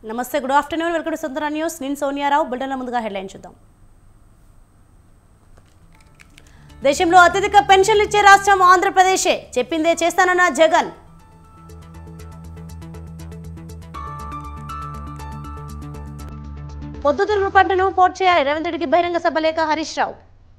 నమస్తే good afternoon welcome to Sundara news నేను సోనియారావు బిల్డన్ల ముందుగా హెడ్లైన్ చూద్దాం దేశంలో అత్యధిక పెన్షన్లు ఇచ్చే రాష్ట్రం ఆంధ్రప్రదేశే చెప్పిందే చేస్తానన్న జగన్ పొద్దుతిరుగుడు పంటను పోర్ట్ చేయాలి రేవంత్ రెడ్డికి బహిరంగ సభ లేక హరీష్ రావు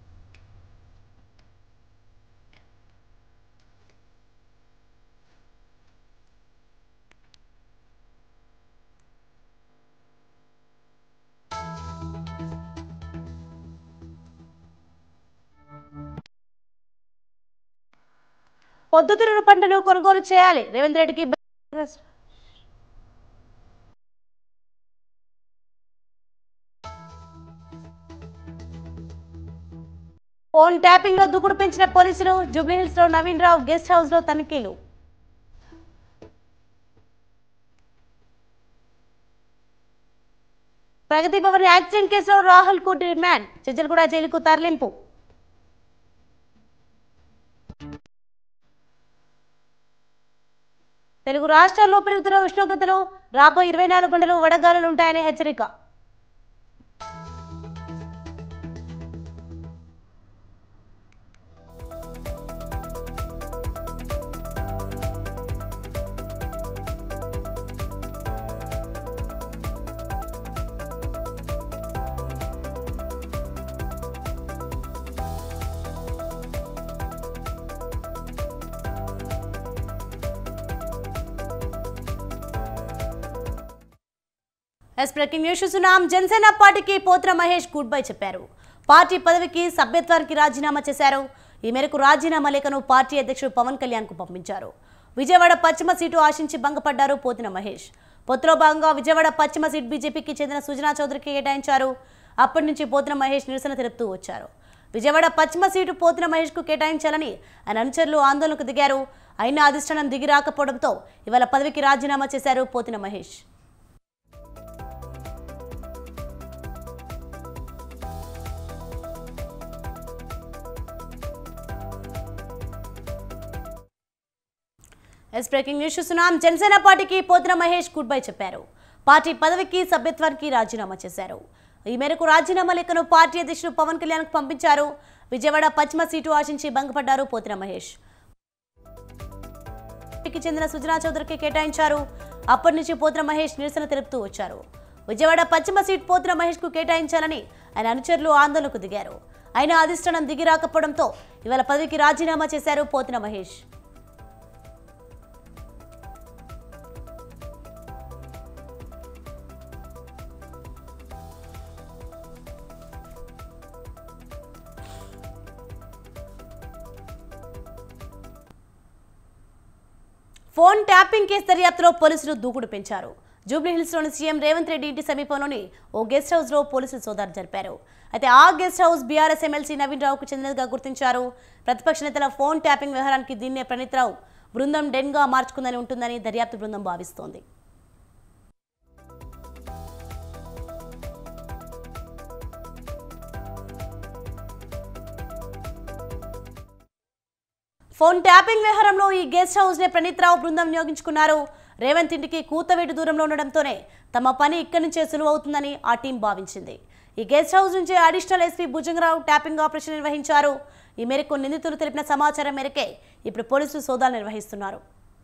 పొద్దుతిరుగుడు పంటను కొనుగోలు చేయాలి రేవంత్ రెడ్డికి బహిరంగ స- ఫోన్ ట్యాపింగ్ లో దూకుడు పెంచిన పోలీసులు జూబ్లీహిల్స్ లో నవీన్ రావు గెస్ట్ హౌస్ లో తనిఖీలు ప్రగతి భవన్ యాక్సిడెంట్ కేసులో రాహుల్ కు డిమాండ్ చెజ్జలగూడ జైలుకు తరలింపు తెలుగు రాష్ట్రాల్లో పెరుగుతున్న ఉష్ణోగ్రతలు రాబోయే ఇరవై నాలుగు గంటలు వడగాలులు ఉంటాయని హెచ్చరిక ఎస్ బ్రేకింగ్ న్యూస్ చూస్తున్నాం జనసేన పార్టీకి పోత్ర మహేష్ గుడ్ బై చెప్పారు పార్టీ పదవికి సభ్యత్వానికి రాజీనామా చేశారు ఈ మేరకు రాజీనామా లేఖను పార్టీ అధ్యక్షుడు పవన్ కళ్యాణ్ కు పంపించారు విజయవాడ పశ్చిమ సీటు ఆశించి భంగపడ్డారు పోతిన మహేష్ పొత్తులో భాగంగా విజయవాడ పశ్చిమ సీట్ బీజేపీకి చెందిన సుజనా చౌదరికి కేటాయించారు అప్పటి నుంచి పోతిన మహేష్ నిరసన తెలుపుతూ వచ్చారు విజయవాడ పశ్చిమ సీటు పోతిన మహేష్కు కేటాయించాలని ఆయన అనుచరులు ఆందోళనకు దిగారు అయినా అధిష్టానం దిగి రాకపోవడంతో ఇవాళ పదవికి రాజీనామా చేశారు Pothina Mahesh S breaking news చూస్తున్నాం జనసేన పార్టీకి పోతిన మహేష్ గుడ్ బై చెప్పారు పార్టీ పదవికి సభ్యత్వానికి రాజీనామా చేశారు ఈ మేరకు రాజీనామా లేఖను పార్టీ అధ్యక్షుడు పవన్ కళ్యాణ్కు పంపించారు విజయవాడ పశ్చిమ సీటు ఆశించి భంగపడ్డారు పోతిన మహేష్ పార్టీకి చెందిన సుజనా చౌదరికి కేటాయించారు అప్పటి నుంచి పోతిన మహేష్ నిరసన తెలుపుతూ వచ్చారు విజయవాడ పశ్చిమ సీట్ పోతిన మహేష్ కు కేటాయించాలని ఆయన అనుచరులు ఆందోళనకు దిగారు అయినా అధిష్టానం దిగి రాకపోవడంతో ఇవాళ పదవికి రాజీనామా చేశారు Pothina Mahesh phone tapping case దర్యాప్తులో పోలీసులు దూకుడు పెంచారు జూబ్లీహిల్స్లోని సీఎం రేవంత్ రెడ్డి ఇంటి సమీపంలోని ఓ గెస్ట్ హౌస్లో పోలీసులు సోదాలు జరిపారు అయితే ఆ guest house BRS MLC Naveen రావుకు చెందినదిగా గుర్తించారు ప్రతిపక్ష నేతల ఫోన్ ట్యాపింగ్ వ్యవహారానికి దీన్నే ప్రణీత్ రావు బృందం డెన్గా మార్చుకుందని ఉంటుందని దర్యాప్తు బృందం భావిస్తోంది ఫోన్ ట్యాపింగ్ వ్యవహారంలో ఈ గెస్ట్ హౌస్ నే ప్రణీత్ రావు బృందం వినియోగించుకున్నారు రేవంత్ ఇంటికి కూతవేటు దూరంలో ఉండడంతోనే తమ పని ఇక్కడి నుంచే సులువవుతుందని ఆ టీం భావించింది ఈ గెస్ట్ హౌస్ నుంచే additional SP Bhujanga Rao tapping operation నిర్వహించారు ఈ మేరకు నిందితులు తెలిపిన సమాచారం మేరకే ఇప్పుడు పోలీసులు సోదాలు నిర్వహిస్తున్నారు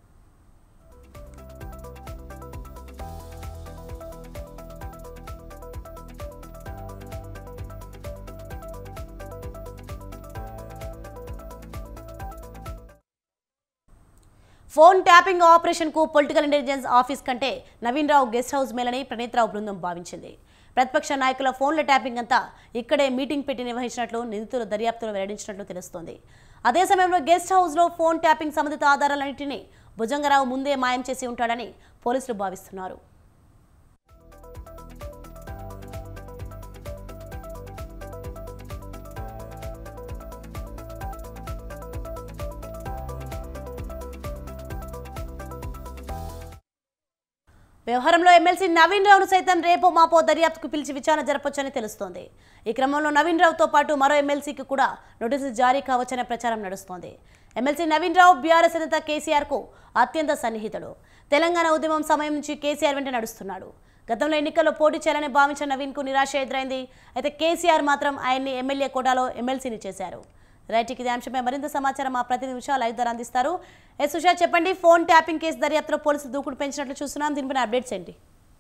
ఫోన్ ట్యాపింగ్ ఆపరేషన్ కు పొలిటికల్ ఇంటెలిజెన్స్ ఆఫీస్ కంటే నవీన్ రావు గెస్ట్ హౌస్ మేలని ప్రణీత్ రావు బృందం భావించింది ప్రతిపక్ష నాయకుల ఫోన్ల ట్యాపింగ్ అంతా ఇక్కడే మీటింగ్ పెట్టి నిర్వహించినట్లు నిందితుల దర్యాప్తులో వెల్లడించినట్లు తెలుస్తోంది అదే సమయంలో గెస్ట్ హౌస్లో ఫోన్ ట్యాపింగ్ సంబంధిత ఆధారాలన్నింటినీ భుజంగరావు ముందే మాయం చేసి ఉంటాడని పోలీసులు భావిస్తున్నారు వ్యవహారంలో ఎమ్మెల్సీ నవీన్ రావును సైతం రేపో మాపో దర్యాప్తుకు పిలిచి విచారణ జరపొచ్చని తెలుస్తోంది ఈ క్రమంలో నవీన్ రావుతో పాటు మరో ఎమ్మెల్సీకి కూడా నోటీసులు జారీ కావచ్చనే ప్రచారం నడుస్తోంది ఎమ్మెల్సీ నవీన్ రావు బీఆర్ఎస్ నేత కేసీఆర్ కు అత్యంత సన్నిహితుడు తెలంగాణ ఉద్యమం సమయం నుంచి కేసీఆర్ వెంట నడుస్తున్నాడు గతంలో ఎన్నికల్లో పోటీ చేయాలని భావించిన నవీన్కు నిరాశ ఎదురైంది అయితే కేసీఆర్ మాత్రం ఆయన్ని ఎమ్మెల్యే కోటాలో ఎమ్మెల్సీని చేశారు రైట్ ఇదే అంశంపై మరింత సమాచారం మా ప్రతినిధి ఉషా లైవ్ ద్వారా అందిస్తారు ఎస్ ఉషా చెప్పండి ఫోన్ ట్యాపింగ్ కేసు దర్యాప్తులో పోలీసులు దూకుడు పెంచినట్లు చూస్తున్నాం దీనిపైన అప్డేట్స్ ఏంటి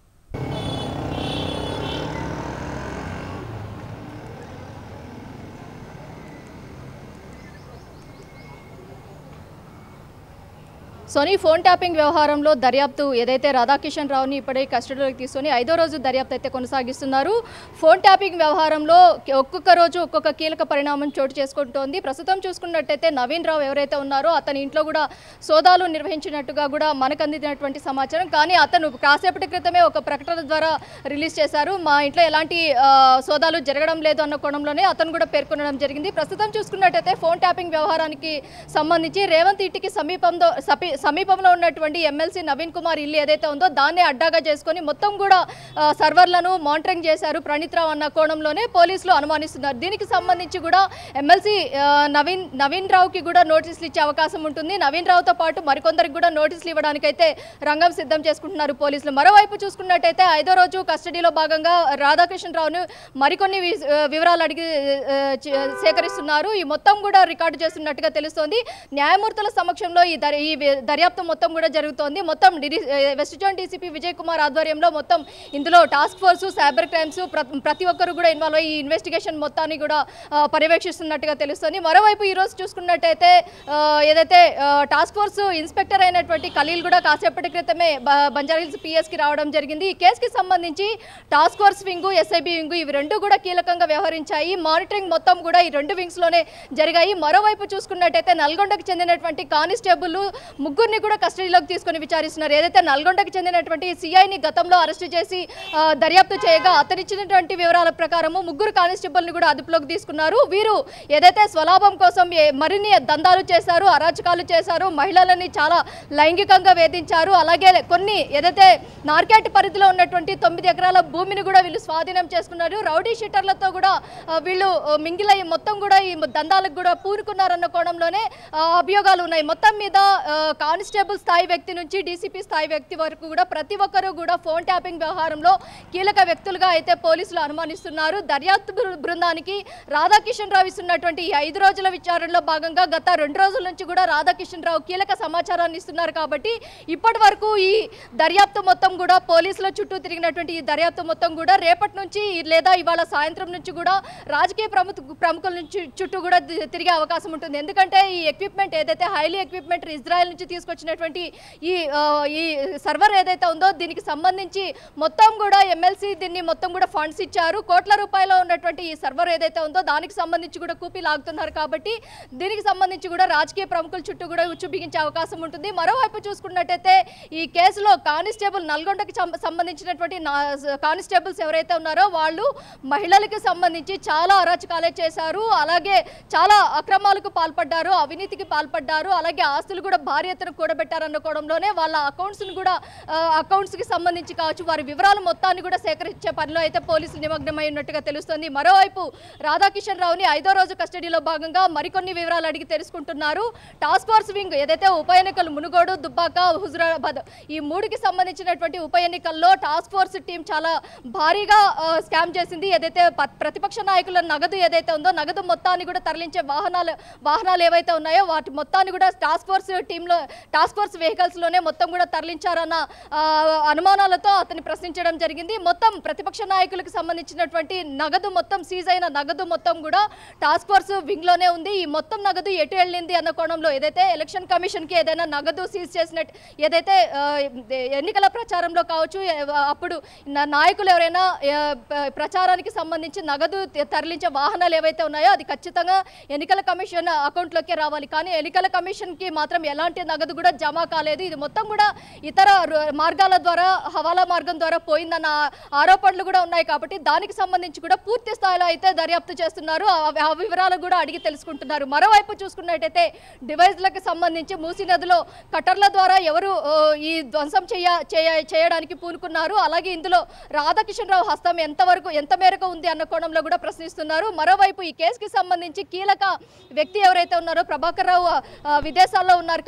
సోనీ ఫోన్ ట్యాపింగ్ వ్యవహారంలో దర్యాప్తు ఏదైతే రాధాకిషన్ రావుని ఇప్పుడే కస్టడీలోకి తీసుకొని ఐదో రోజు దర్యాప్తు అయితే కొనసాగిస్తున్నారు ఫోన్ ట్యాపింగ్ వ్యవహారంలో ఒక్కొక్క రోజు ఒక్కొక్క కీలక పరిణామం చోటు చేసుకుంటోంది ప్రస్తుతం చూసుకున్నట్టయితే నవీన్ రావు ఎవరైతే ఉన్నారో అతని ఇంట్లో కూడా సోదాలు నిర్వహించినట్టుగా కూడా మనకు అందినటువంటి సమాచారం కానీ అతను కాసేపటి క్రితమే ఒక ప్రకటన ద్వారా రిలీజ్ చేశారు మా ఇంట్లో ఎలాంటి ఆ, సోదాలు జరగడం లేదు అన్న కోణంలోనే అతను కూడా పేర్కొనడం జరిగింది ప్రస్తుతం చూసుకున్నట్టయితే ఫోన్ ట్యాపింగ్ వ్యవహారానికి సంబంధించి రేవంత్ ఇంటికి సమీపంలో సపి- సమీపంలో ఉన్నటువంటి ఎమ్మెల్సీ నవీన్ కుమార్ ఇల్లు ఏదైతే ఉందో దాన్నే అడ్డాగా చేసుకొని మొత్తం కూడా ఆ, సర్వర్లను మానిటరింగ్ చేశారు ప్రణీత్ రావు అన్న కోణంలోనే పోలీసులు అనుమానిస్తున్నారు దీనికి సంబంధించి కూడా ఎమ్మెల్సీ ఆ, నవీన్ నవీన్ రావుకి కూడా నోటీసులు ఇచ్చే అవకాశం ఉంటుంది నవీన్ రావుతో పాటు మరికొందరికి కూడా నోటీసులు ఇవ్వడానికైతే రంగం సిద్ధం చేసుకుంటున్నారు పోలీసులు మరోవైపు చూసుకున్నట్టయితే ఐదో రోజు కస్టడీలో భాగంగా రాధాకృష్ణ రావును మరికొన్ని వి- ఆ, వివరాలు అడిగి ఆ, చే- సేకరిస్తున్నారు ఈ మొత్తం కూడా రికార్డు చేస్తున్నట్టుగా తెలుస్తోంది న్యాయమూర్తుల సమక్షంలో ఈ దర్- ఈ వి- దర్యాప్తు మొత్తం కూడా జరుగుతోంది మొత్తం డిడి- ఆ, west zone DCP Vijay Kumar ఆధ్వర్యంలో మొత్తం ఇందులో టాస్క్ ఫోర్సు సైబర్ క్రైమ్స్ ప్ర- ప్రతి ఒక్కరు కూడా ఇన్వాల్వ్ అయ్యి ఈ ఇన్వెస్టిగేషన్ మొత్తాన్ని కూడా ఆ, పర్యవేక్షిస్తున్నట్టుగా తెలుస్తుంది మరోవైపు ఈ రోజు చూసుకున్నట్టయితే ఆ, ఏదైతే ఆ, టాస్క్ ఫోర్స్ ఇన్స్పెక్టర్ అయినటువంటి ఖలీల్ కూడా కాసేపటి క్రితమే బ- బంజారాహిల్స్ పిఎస్కి రావడం జరిగింది ఈ కేసుకి సంబంధించి task force wing SIB wing ఇవి రెండు కూడా కీలకంగా వ్యవహరించాయి మానిటరింగ్ మొత్తం కూడా ఈ రెండు వింగ్స్లోనే జరిగాయి మరోవైపు చూసుకున్నట్టయితే నల్గొండకు చెందినటువంటి కానిస్టేబుల్ ముగ్గురిని కూడా కస్టడీలోకి తీసుకొని విచారిస్తున్నారు ఏదైతే నల్గొండకు చెందినటువంటి సిఐని గతంలో అరెస్టు చేసి ఆ, దర్యాప్తు చేయగా అతనిచ్చినటువంటి వివరాల ప్రకారము ముగ్గురు కానిస్టేబుల్ని కూడా అదుపులోకి తీసుకున్నారు వీరు ఏదైతే స్వలాభం కోసం ఏ- మరిన్ని దందాలు చేశారు అరాచకాలు చేశారు మహిళలని చాలా లైంగికంగా వేధించారు అలాగే కొన్ని ఏదైతే నార్కెట్ పరిధిలో ఉన్నటువంటి తొమ్మిది ఎకరాల భూమిని కూడా వీళ్ళు స్వాధీనం చేసుకున్నారు రౌడీ షీటర్లతో కూడా ఆ, వీళ్ళు ఆ, మింగిలై మొత్తం కూడా ఈ దందాలకు కూడా పూనుకున్నారన్న కోణంలోనే ఆ, అభియోగాలు ఉన్నాయి మొత్తం మీద ఆ, కానిస్టేబుల్ స్థాయి వ్యక్తి నుంచి డీసీపీ స్థాయి వ్యక్తి వరకు కూడా ప్రతి ఒక్కరూ కూడా ఫోన్ ట్యాపింగ్ వ్యవహారంలో కీలక వ్యక్తులుగా అయితే పోలీసులు అనుమానిస్తున్నారు దర్యాప్తు బృ- బృందానికి రాధాకిషన్ రావు ఇస్తున్నటువంటి ఈ ఐదు రోజుల విచారణలో భాగంగా గత రెండు రోజుల నుంచి కూడా రాధాకిషన్ రావు కీలక సమాచారాన్ని ఇస్తున్నారు కాబట్టి ఇప్పటి వరకు ఈ దర్యాప్తు మొత్తం కూడా పోలీసుల చుట్టూ తిరిగినటువంటి ఈ దర్యాప్తు మొత్తం కూడా రేపటి నుంచి లేదా ఇవాళ సాయంత్రం నుంచి కూడా రాజకీయ ప్రముఖ ప్రముఖుల నుంచి చుట్టూ కూడా తి- తిరిగే అవకాశం ఉంటుంది ఎందుకంటే ఈ ఎక్విప్మెంట్ ఏదైతే హైలీ ఎక్విప్మెంట్ ఇజ్రాయెల్ నుంచి తీసుకొచ్చినటువంటి ఈ ఆ, ఈ సర్వర్ ఏదైతే ఉందో దీనికి సంబంధించి మొత్తం కూడా ఎమ్మెల్సీ దీన్ని మొత్తం కూడా ఫండ్స్ ఇచ్చారు కోట్ల రూపాయల ఉన్నటువంటి ఈ సర్వర్ ఏదైతే ఉందో దానికి సంబంధించి కూడా కూపీ లాగుతున్నారు కాబట్టి దీనికి సంబంధించి కూడా రాజకీయ ప్రముఖుల చుట్టూ కూడా ఉచ్చు బిగించే అవకాశం ఉంటుంది మరోవైపు చూసుకున్నట్టయితే ఈ కేసులో కానిస్టేబుల్ నల్గొండకి సం- సంబంధించినటువంటి నా- కానిస్టేబుల్స్ ఎవరైతే ఉన్నారో వాళ్ళు మహిళలకు సంబంధించి చాలా అరాచకాలే చేశారు అలాగే చాలా అక్రమాలకు పాల్పడ్డారు అవినీతికి పాల్పడ్డారు అలాగే ఆస్తులు కూడా భారీ ఎత్తున కూడబెట్టారన్న కోణంలోనే వాళ్ళ అకౌంట్స్ని కూడా ఆ, అకౌంట్స్కి సంబంధించి కావచ్చు వారి వివరాలు మొత్తాన్ని కూడా సేకరించే పనిలో అయితే పోలీసులు నిమగ్నమై ఉన్నట్టుగా తెలుస్తోంది మరోవైపు రాధాకిషన్ రావుని ఐదో రోజు కస్టడీలో భాగంగా మరికొన్ని వివరాలు అడిగి తెలుసుకుంటున్నారు టాస్క్ ఫోర్స్ వింగ్ ఏదైతే ఉప ఎన్నికలు మునుగోడు దుబ్బాక హుజురాబాద్ ఈ మూడుకి సంబంధించినటువంటి ఉప ఎన్నికల్లో టాస్క్ ఫోర్స్ టీం చాలా భారీగా ఆ, స్కామ్ చేసింది ఏదైతే ప- ప్రతిపక్ష నాయకుల నగదు ఏదైతే ఉందో నగదు మొత్తాన్ని కూడా తరలించే వాహనాలు వాహనాలు ఏవైతే ఉన్నాయో వాటి మొత్తాన్ని కూడా టాస్క్ ఫోర్స్ టీంలో టాస్క్ ఫోర్స్ వెహికల్స్ లోనే మొత్తం కూడా తరలించారన్న ఆ, అనుమానాలతో అతన్ని ప్రశ్నించడం జరిగింది మొత్తం ప్రతిపక్ష నాయకులకు సంబంధించినటువంటి నగదు మొత్తం సీజ్ అయిన నగదు మొత్తం కూడా టాస్క్ ఫోర్స్ వింగ్ లోనే ఉంది ఈ మొత్తం నగదు ఎటు వెళ్ళింది అన్న కోణంలో ఏదైతే ఎలక్షన్ కమిషన్ కి ఏదైనా నగదు సీజ్ చేసినట్టు ఏదైతే ఆ, ఎన్నికల ప్రచారంలో కావచ్చు ఏ- అప్పుడు నా- నాయకులు ఎవరైనా ఆ, ప- ప్రచారానికి సంబంధించి నగదు త- తరలించే వాహనాలు ఏవైతే ఉన్నాయో అది ఖచ్చితంగా ఎన్నికల కమిషన్ అకౌంట్లోకి రావాలి కానీ ఎన్నికల కమిషన్కి మాత్రం ఎలాంటి నగదు కూడా జమ కాలేదు ఇది మొత్తం కూడా ఇతర రు- మార్గాల ద్వారా హవాలా మార్గం ద్వారా పోయిందన్న ఆరోపణలు కూడా ఉన్నాయి కాబట్టి దానికి సంబంధించి కూడా పూర్తి స్థాయిలో అయితే దర్యాప్తు చేస్తున్నారు ఆ- ఆ వివరాలు కూడా అడిగి తెలుసుకుంటున్నారు మరోవైపు చూసుకున్నట్టయితే డివైజ్లకు సంబంధించి మూసీ నదిలో కట్టర్ల ద్వారా ఎవరు ఆ, ఈ ధ్వంసం చేయ చేయ- చేయడానికి పూనుకున్నారు అలాగే ఇందులో రాధాకిషన్ రావు హస్తం ఎంతవరకు ఎంత మేరకు ఉంది అన్న కోణంలో కూడా ప్రశ్నిస్తున్నారు మరోవైపు ఈ కేసుకి సంబంధించి కీలక వ్యక్తి ఎవరైతే ఉన్నారో ప్రభాకర్ రావు ఆ, విదేశాల్లో ఉన్నారు కాబట్టి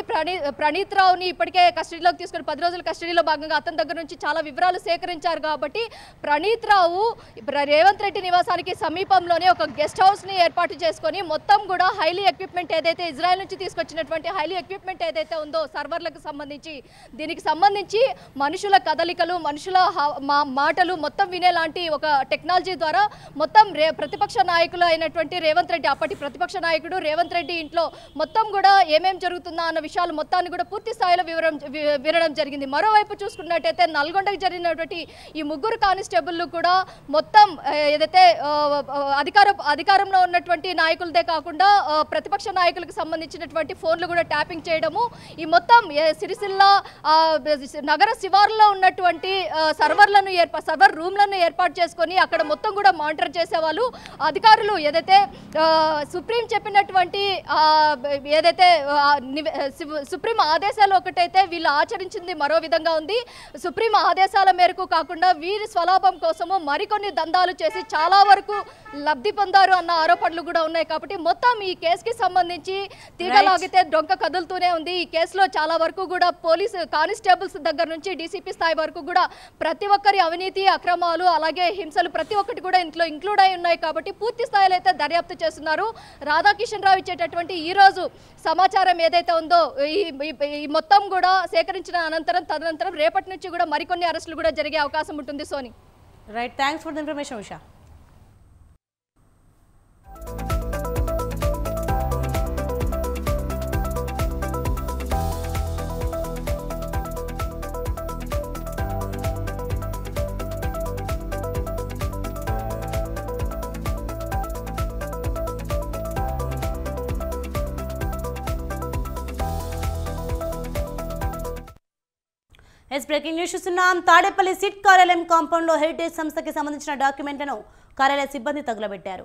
ప్రణీ ప్రణీత్ రావుని ఇప్పటికే కస్టడీలోకి తీసుకుని పది రోజుల కస్టడీలో భాగంగా అతని దగ్గర నుంచి చాలా వివరాలు సేకరించారు కాబట్టి ప్రణీత్ రావు ప్ర- రేవంత్ రెడ్డి నివాసానికి సమీపంలోనే ఒక గెస్ట్ హౌస్ని ఏర్పాటు చేసుకొని మొత్తం కూడా హైలీ ఎక్విప్మెంట్ ఏదైతే ఇజ్రాయెల్ నుంచి తీసుకొచ్చినటువంటి హైలీ ఎక్విప్మెంట్ ఏదైతే ఉందో సర్వర్లకు సంబంధించి దీనికి సంబంధించి మనుషుల కదలికలు మనుషుల హా- మా- మాటలు మొత్తం వినేలాంటి ఒక టెక్నాలజీ ద్వారా మొత్తం రే ప్రతిపక్ష నాయకులు అయినటువంటి రేవంత్ రెడ్డి అప్పటి ప్రతిపక్ష నాయకుడు రేవంత్ రెడ్డి ఇంట్లో మొత్తం కూడా ఏమేం జరుగుతుందా అన్న విషయాలు మొత్తాన్ని కూడా పూర్తి స్థాయిలో వివరం వి- వినడం జరిగింది మరోవైపు చూసుకున్నట్టయితే నల్గొండకు జరిగినటువంటి ఈ ముగ్గురు కానిస్టేబుల్ కూడా మొత్తం ఆ, ఏదైతే ఆ, ఆ, అధికార అధికారంలో ఉన్నటువంటి నాయకులదే కాకుండా ఆ, ప్రతిపక్ష నాయకులకు సంబంధించినటువంటి ఫోన్లు కూడా ట్యాపింగ్ చేయడము ఈ మొత్తం ఏ, సిరిసిల్ల ఆ, నగర శివారులో ఉన్నటువంటి ఆ, సర్వర్లను ఏర్పా సర్వర్ రూమ్లను ఏర్పాటు చేసుకొని అక్కడ మొత్తం కూడా మానిటర్ చేసేవాళ్ళు అధికారులు ఏదైతే ఆ, సుప్రీం చెప్పినటువంటి ఆ, ఏదైతే ఆ, నివే- సు- సుప్రీం ఆదేశాలు ఒకటైతే వీళ్ళు ఆచరించింది మరో విధంగా ఉంది సుప్రీం ఆదేశాల మేరకు కాకుండా వీరి స్వలాభం కోసము మరికొన్ని దందాలు చేసి చాలా వరకు లబ్ధి పొందారు అన్న ఆరోపణలు కూడా ఉన్నాయి కాబట్టి మొత్తం ఈ కేసుకి సంబంధించి తీగలాగితే డొంక కదులుతూనే ఉంది ఈ కేసులో చాలా వరకు కూడా పోలీసు కానిస్టేబుల్స్ దగ్గర నుంచి డీసీపీ స్థాయి వరకు కూడా ప్రతి ఒక్కరి అవినీతి అక్రమాలు అలాగే హింసలు ప్రతి ఒక్కటి కూడా ఇంట్లో ఇంక్లూడ్ అయి ఉన్నాయి కాబట్టి పూర్తి స్థాయిలో అయితే దర్యాప్తు చేస్తున్నారు రాధాకిషన్ రావు ఇచ్చేటటువంటి ఈ రోజు సమాచారం ఏదైతే ఉందో ఈ ఈ- ఈ మొత్తం కూడా సేకరించిన అనంతరం తదనంతరం రేపటి నుంచి కూడా మరికొన్ని అరెస్టులు కూడా జరిగే అవకాశం ఉంటుంది Soni right thanks for the information Usha S breaking news చూస్తున్నాం తాడేపల్లి సిట్ కార్యాలయం కాంపౌండ్లో హెరిటేజ్ సంస్థకి సంబంధించిన డాక్యుమెంట్లను కార్యాలయ సిబ్బంది తగులబెట్టారు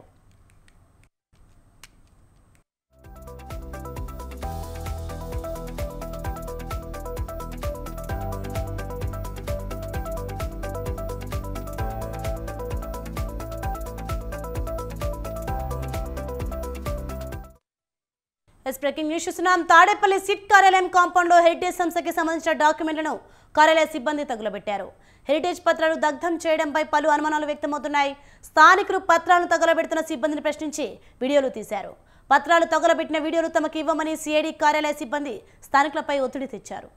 ఎస్ బ్రేకింగ్ న్యూస్ చూస్తున్నాం తాడేపల్లి సిట్ కార్యాలయం కాంపౌండ్లో హెరిటేజ్ సంస్థకి సంబంధించిన డాక్యుమెంట్లను కార్యాలయ సిబ్బంది తగులబెట్టారు హెరిటేజ్ పత్రాలు దగ్ధం చేయడంపై పలు అనుమానాలు వ్యక్తమవుతున్నాయి స్థానికులు పత్రాలను తగలబెడుతున్న సిబ్బందిని ప్రశ్నించి వీడియోలు తీశారు పత్రాలు తగలబెట్టిన వీడియోలు తమకు ఇవ్వమని సిఐడి కార్యాలయ సిబ్బంది స్థానికులపై ఒత్తిడి తెచ్చారు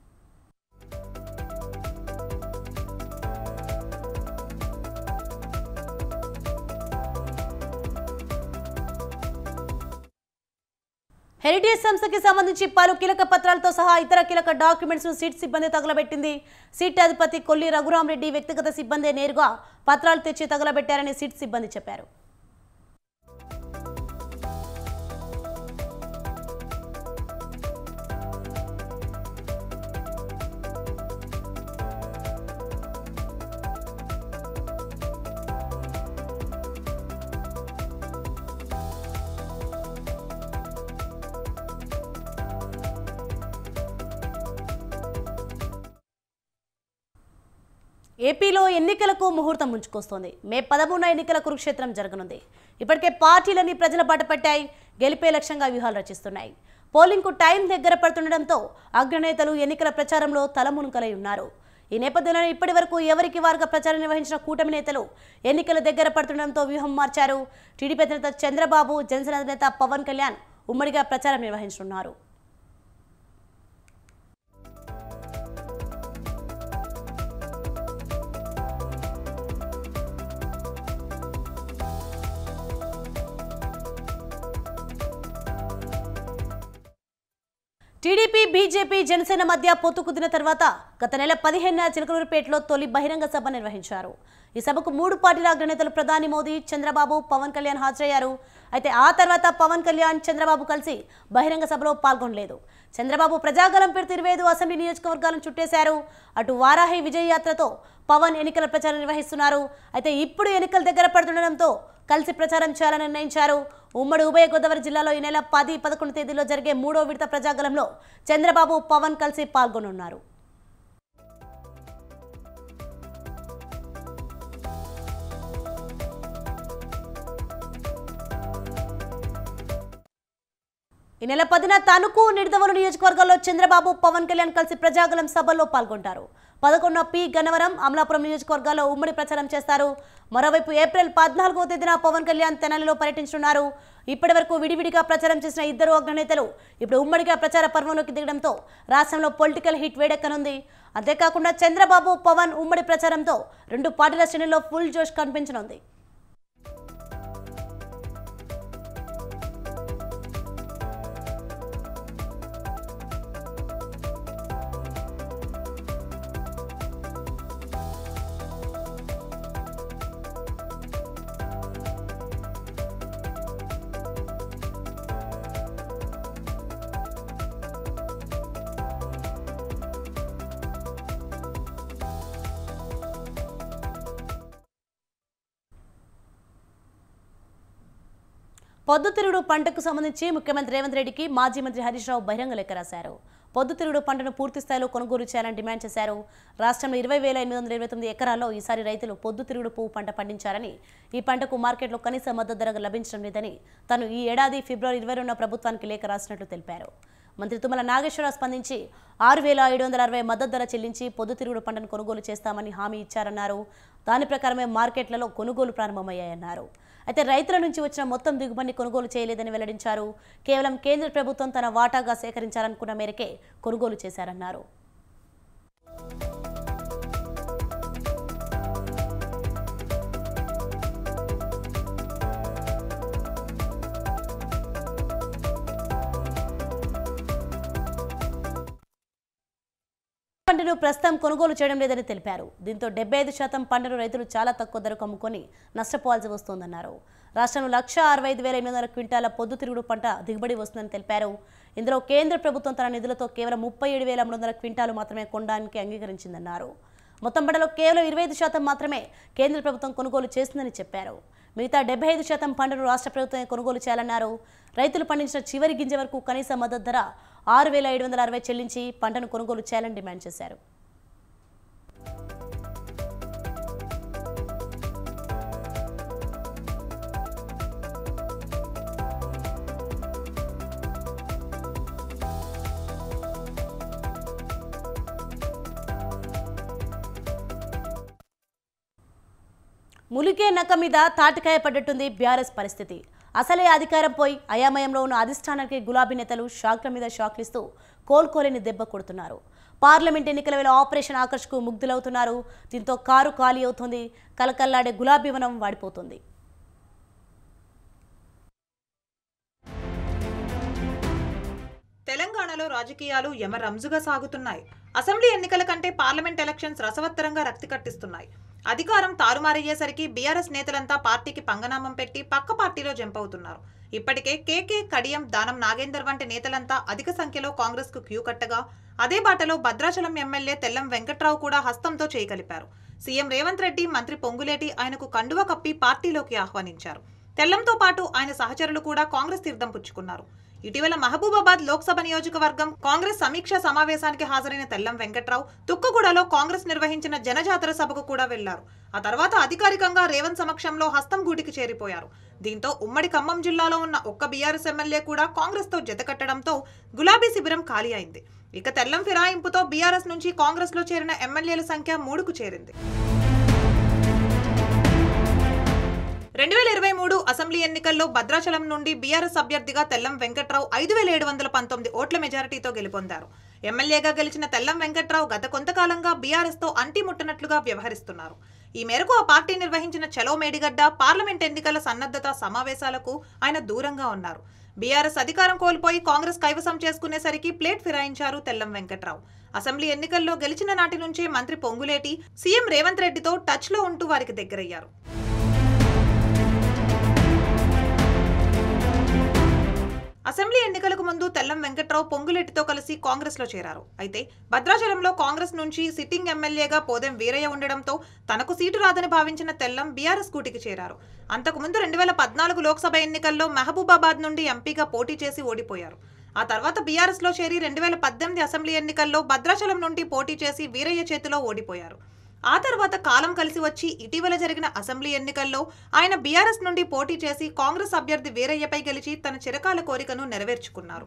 హెరిటేజ్ సంస్థకి సంబంధించి పలు కీలక పత్రాలతో సహా ఇతర కీలక డాక్యుమెంట్స్ ను సీట్ సిబ్బంది తగలబెట్టింది సీట్ అధిపతి కొల్లి రఘురామరెడ్డి వ్యక్తిగత సిబ్బంది నేరుగా పత్రాలు తెచ్చి తగలబెట్టారని సీట్ సిబ్బంది చెప్పారు ఏపీలో ఎన్నికలకు ముహూర్తం ముంచుకొస్తోంది మే పదమూడున ఎన్నికల కురుక్షేత్రం జరగనుంది ఇప్పటికే పార్టీలన్నీ ప్రజల బాట పట్టాయి గెలిపే లక్ష్యంగా వ్యూహాలు రచిస్తున్నాయి పోలింగ్కు టైం దగ్గర పడుతుండటంతో అగ్రనేతలు ఎన్నికల ప్రచారంలో తలమునుకలై ఉన్నారు ఈ నేపథ్యంలో ఇప్పటి వరకు ఎవరికి వారుగా ప్రచారం నిర్వహించిన కూటమి నేతలు ఎన్నికల దగ్గర పడుతుండటంతో వ్యూహం మార్చారు టీడీపీ అధినేత చంద్రబాబు జనసేన అధినేత పవన్ కళ్యాణ్ ఉమ్మడిగా ప్రచారం నిర్వహించనున్నారు టీడీపీ బీజేపీ జనసేన మధ్య పొత్తు కుదిరిన తర్వాత గత నెల పదిహేనున చిలకలూరుపేటలో తొలి బహిరంగ సభ నిర్వహించారు ఈ సభకు మూడు పార్టీల అగ్రనేతలు ప్రధాని మోదీ చంద్రబాబు పవన్ కళ్యాణ్ హాజరయ్యారు అయితే ఆ తర్వాత పవన్ కళ్యాణ్ చంద్రబాబు కలిసి బహిరంగ సభలో పాల్గొనలేదు చంద్రబాబు ప్రజాగలం పేరుతో ఇరవై ఐదు అసెంబ్లీ నియోజకవర్గాలను చుట్టేశారు అటు వారాహి విజయ యాత్రతో పవన్ ఎన్నికల ప్రచారం నిర్వహిస్తున్నారు అయితే ఇప్పుడు ఎన్నికల దగ్గర పడుతుండడంతో కలిసి ప్రచారం చేయాలని నిర్ణయించారు ఉమ్మడి ఉభయ గోదావరి జిల్లాలో ఈ నెల పది పదకొండు తేదీలో జరిగే మూడో విడత ప్రజాగలంలో చంద్రబాబు పవన్ కలిసి పాల్గొనున్నారు ఈ నెల పదిన తణుకు నిడదవోలు నియోజకవర్గాల్లో చంద్రబాబు పవన్ కళ్యాణ్ కలిసి ప్రజాగలం సభల్లో పాల్గొంటారు పదకొండున పి గన్నవరం అమలాపురం నియోజకవర్గాల్లో ఉమ్మడి ప్రచారం చేస్తారు మరోవైపు ఏప్రిల్ పద్నాలుగవ తేదీన పవన్ కళ్యాణ్ తెనాలిలో పర్యటించనున్నారు ఇప్పటి వరకు విడివిడిగా ప్రచారం చేసిన ఇద్దరు అగ్రనేతలు ఇప్పుడు ఉమ్మడిగా ప్రచార పర్వంలోకి దిగడంతో రాష్ట్రంలో పొలిటికల్ హిట్ వేడెక్కనుంది అంతేకాకుండా చంద్రబాబు పవన్ ఉమ్మడి ప్రచారంతో రెండు పార్టీల శ్రేణుల్లో ఫుల్ జోష్ కనిపించనుంది పొద్దుతిరుగుడు పంటకు సంబంధించి ముఖ్యమంత్రి రేవంత్ రెడ్డికి మాజీ మంత్రి హరీష్ రావు బహిరంగ లేఖ రాశారు పొద్దుతిరుగుడు పంటను పూర్తి స్థాయిలో కొనుగోలు చేయాలని డిమాండ్ చేశారు రాష్ట్రంలో ఇరవై వేల ఎనిమిది వందల ఇరవై తొమ్మిది ఎకరాల్లో ఈసారి రైతులు పొద్దుతిరుగుడు పువ్వు పంట పండించారని ఈ పంటకు మార్కెట్లో కనీస మద్దతు ధర లభించడం లేదని తాను ఈ ఏడాది ఫిబ్రవరి ఇరవై రెండున ప్రభుత్వానికి లేఖ రాసినట్లు తెలిపారు మంత్రి తుమ్మల నాగేశ్వరరావు స్పందించి ఆరు వేల ఏడు వందల అరవై మద్దతు ధర చెల్లించి పొద్దుతిరుగుడు పంటను కొనుగోలు చేస్తామని హామీ ఇచ్చారన్నారు దాని ప్రకారమే మార్కెట్లలో కొనుగోలు ప్రారంభమయ్యాయన్నారు అయితే రైతుల నుంచి వచ్చిన మొత్తం దిగుబడిని కొనుగోలు చేయలేదని వెల్లడించారు కేవలం కేంద్ర ప్రభుత్వం తన వాటాగా సేకరించాలనుకున్న మేరకే కొనుగోలు చేశారన్నారు పంటను ప్రస్తుతం కొనుగోలు చేయడం లేదని తెలిపారు దీంతో డెబ్బై ఐదు శాతం పంటను రైతులు చాలా తక్కువ ధరకు అమ్ముకొని నష్టపోవాల్సి వస్తోందన్నారు రాష్ట్రంలో లక్ష అరవై ఐదు వేల ఎనిమిది వందల క్వింటాల పొద్దుతిరుగుడు పంట దిగుబడి వస్తుందని తెలిపారు ఇందులో కేంద్ర ప్రభుత్వం తన నిధులతో కేవలం ముప్పై ఏడు వేల మూడు వందల క్వింటాలు మాత్రమే కొనడానికి అంగీకరించిందన్నారు మొత్తం పంటలో కేవలం ఇరవై ఐదు శాతం మాత్రమే కేంద్ర ప్రభుత్వం కొనుగోలు చేస్తుందని చెప్పారు మిగతా డెబ్బై ఐదు శాతం పంటను రాష్ట్ర ప్రభుత్వమే కొనుగోలు చేయాలన్నారు రైతులు పండించిన చివరి గింజ వరకు కనీస మద్దతు ధర ఆరు వేల ఏడు వందల అరవై చెల్లించి పంటను కొనుగోలు చేయాలని డిమాండ్ చేశారు ములికే నక్క మీద తాటికాయ పడ్డట్టుంది బీఆర్ఎస్ పరిస్థితి అసలే అధికారం పోయి అయామయంలో ఉన్న అధిష్టానానికి గులాబీ నేతలు షాక్ల మీద షాక్లిస్తూ కోలుకోలేని దెబ్బ కొడుతున్నారు పార్లమెంట్ ఎన్నికల వేళ ఆపరేషన్ ఆకర్ష్కు ముగ్ధులవుతున్నారు దీంతో కారు ఖాళీ అవుతుంది కలకల్లాడే గులాబీ వనం వాడిపోతుంది తెలంగాణలో రాజకీయాలు యమరంజుగా సాగుతున్నాయి అసెంబ్లీ ఎన్నికల కంటే పార్లమెంట్ ఎలక్షన్స్ రసవత్తరంగా రక్తి కట్టిస్తున్నాయి అధికారం తారుమారయ్యేసరికి బీఆర్ఎస్ నేతలంతా పార్టీకి పంగనామం పెట్టి పక్క పార్టీలో జంప్ అవుతున్నారు ఇప్పటికే కేకే కడియం దానం నాగేందర్ వంటి నేతలంతా అధిక సంఖ్యలో కాంగ్రెస్ కు క్యూ కట్టగా అదే బాటలో భద్రాచలం ఎమ్మెల్యే తెల్లం వెంకట్రావు కూడా హస్తంతో చేయగలిపారు సీఎం రేవంత్ రెడ్డి మంత్రి పొంగులేటి ఆయనకు కండువ కప్పి పార్టీలోకి ఆహ్వానించారు తెల్లంతో పాటు ఆయన సహచరులు కూడా కాంగ్రెస్ తీర్థం పుచ్చుకున్నారు ఇటీవల మహబూబాబాద్ లోక్సభ నియోజకవర్గం కాంగ్రెస్ సమీక్ష సమావేశానికి హాజరైన తెల్లం వెంకట్రావు తుక్కుగూడలో కాంగ్రెస్ నిర్వహించిన జనజాతర సభకు కూడా వెళ్లారు ఆ తర్వాత అధికారికంగా రేవంత్ సమక్షంలో హస్తం గూటికి చేరిపోయారు దీంతో ఉమ్మడి ఖమ్మం జిల్లాలో ఉన్న ఒక్క బీఆర్ఎస్ ఎమ్మెల్యే కూడా కాంగ్రెస్ తో జతకట్టడంతో గులాబీ శిబిరం ఖాళీ అయింది ఇక తెల్లం ఫిరాయింపుతో బీఆర్ఎస్ నుంచి కాంగ్రెస్ లో చేరిన ఎమ్మెల్యేల సంఖ్య మూడుకు చేరింది రెండు వేల ఇరవై మూడు అసెంబ్లీ ఎన్నికల్లో భద్రాచలం నుండి బీఆర్ఎస్ అభ్యర్థిగా తెల్లం వెంకట్రావు ఐదు వేల ఏడు వందల పంతొమ్మిది ఓట్ల మెజారిటీతో గెలుపొందారు ఎమ్మెల్యేగా గెలిచిన తెల్లం వెంకట్రావు గత కొంతకాలంగా బీఆర్ఎస్ తో అంటిముట్టనట్లుగా వ్యవహరిస్తున్నారు ఈ మేరకు ఆ పార్టీ నిర్వహించిన చలో మేడిగడ్డ పార్లమెంట్ ఎన్నికల సన్నద్ధత సమావేశాలకు ఆయన దూరంగా ఉన్నారు బీఆర్ఎస్ అధికారం కోల్పోయి కాంగ్రెస్ కైవసం చేసుకునేసరికి ప్లేట్ ఫిరాయించారు తెల్లం వెంకట్రావు అసెంబ్లీ ఎన్నికల్లో గెలిచిన నాటి నుంచే మంత్రి పొంగులేటి సీఎం రేవంత్ రెడ్డితో టచ్ లో ఉంటూ వారికి దగ్గరయ్యారు అసెంబ్లీ ఎన్నికలకు ముందు తెల్లం వెంకట్రావు పొంగులెట్టితో కలిసి కాంగ్రెస్ లో చేరారు అయితే భద్రాచలంలో కాంగ్రెస్ నుంచి సిట్టింగ్ ఎమ్మెల్యేగా పోదెం వీరయ్య ఉండడంతో తనకు సీటు రాదని భావించిన తెల్లం బీఆర్ఎస్ కూటికి చేరారు అంతకుముందు రెండు వేల పద్నాలుగు లోక్సభ ఎన్నికల్లో మహబూబాబాద్ నుండి ఎంపీగా పోటీ చేసి ఓడిపోయారు ఆ తర్వాత బీఆర్ఎస్ లో చేరి రెండు వేల పద్దెనిమిది అసెంబ్లీ ఎన్నికల్లో భద్రాచలం నుండి పోటీ చేసి వీరయ్య చేతిలో ఓడిపోయారు ఆ తర్వాత కాలం కలిసి వచ్చి ఇటీవల జరిగిన అసెంబ్లీ ఎన్నికల్లో ఆయన బీఆర్ఎస్ నుండి పోటీ చేసి కాంగ్రెస్ అభ్యర్థి వీరయ్యపై గెలిచి తన చిరకాల కోరికను నెరవేర్చుకున్నారు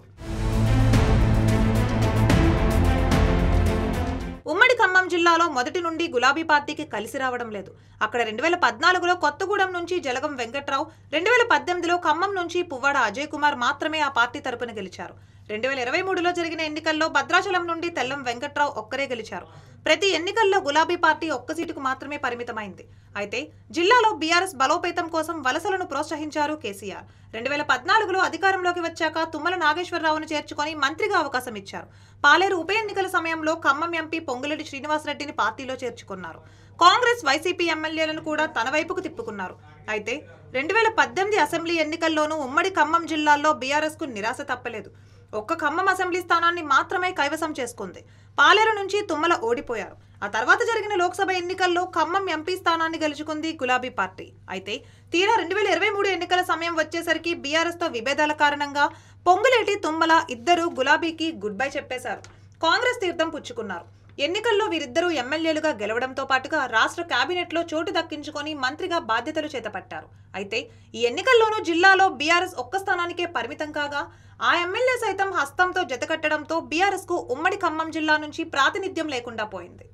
ఉమ్మడి ఖమ్మం జిల్లాలో మొదటి నుండి గులాబీ పార్టీకి కలిసి రావడం లేదు అక్కడ రెండు వేల పద్నాలుగులో కొత్తగూడెం నుంచి జలగం వెంకట్రావు రెండు వేల పద్దెనిమిదిలో ఖమ్మం నుంచి పువ్వాడ అజయ్ కుమార్ మాత్రమే ఆ పార్టీ తరపున గెలిచారు రెండు వేల ఇరవై మూడులో జరిగిన ఎన్నికల్లో భద్రాచలం నుండి తెల్లం వెంకట్రావు ఒక్కరే గెలిచారు ప్రతి ఎన్నికల్లో గులాబీ పార్టీ ఒక్క సీటుకు మాత్రమే పరిమితమైంది అయితే జిల్లాలో బీఆర్ఎస్ బలోపేతం కోసం వలసలను ప్రోత్సహించారు కేసీఆర్ రెండు వేల పద్నాలుగులో అధికారంలోకి వచ్చాక తుమ్మల నాగేశ్వరరావును చేర్చుకొని మంత్రిగా అవకాశం ఇచ్చారు పాలేరు ఉప ఎన్నికల సమయంలో ఖమ్మం ఎంపీ పొంగులేటి శ్రీనివాసరెడ్డిని పార్టీలో చేర్చుకున్నారు కాంగ్రెస్ వైసీపీ ఎమ్మెల్యేలను కూడా తన వైపుకు తిప్పుకున్నారు అయితే రెండు వేల పద్దెనిమిది అసెంబ్లీ ఎన్నికల్లోనూ ఉమ్మడి ఖమ్మం జిల్లాల్లో బీఆర్ఎస్ కు నిరాశ తప్పలేదు ఒక్క ఖమ్మం అసెంబ్లీ స్థానాన్ని మాత్రమే కైవసం చేసుకుంది పాలేరు నుంచి తుమ్మల ఓడిపోయారు ఆ తర్వాత జరిగిన లోక్సభ ఎన్నికల్లో ఖమ్మం ఎంపీ స్థానాన్ని గెలుచుకుంది గులాబీ పార్టీ అయితే తీరా రెండు వేల ఇరవై మూడు ఎన్నికల సమయం వచ్చేసరికి బీఆర్ఎస్ తో విభేదాల కారణంగా పొంగులేటి తుమ్మల ఇద్దరు గులాబీకి గుడ్ బై చెప్పేశారు కాంగ్రెస్ తీర్థం పుచ్చుకున్నారు ఎన్నికల్లో వీరిద్దరూ ఎమ్మెల్యేలుగా గెలవడంతో పాటుగా రాష్ట్ర కేబినెట్లో చోటు దక్కించుకొని మంత్రిగా బాధ్యతలు చేతపట్టారు అయితే ఈ ఎన్నికల్లోనూ జిల్లాలో బీఆర్ఎస్ ఒక్క స్థానానికే పరిమితం కాగా ఆ ఎమ్మెల్యే సైతం హస్తంతో జతకట్టడంతో బీఆర్ఎస్ కు ఉమ్మడి ఖమ్మం జిల్లా నుంచి ప్రాతినిధ్యం లేకుండా పోయింది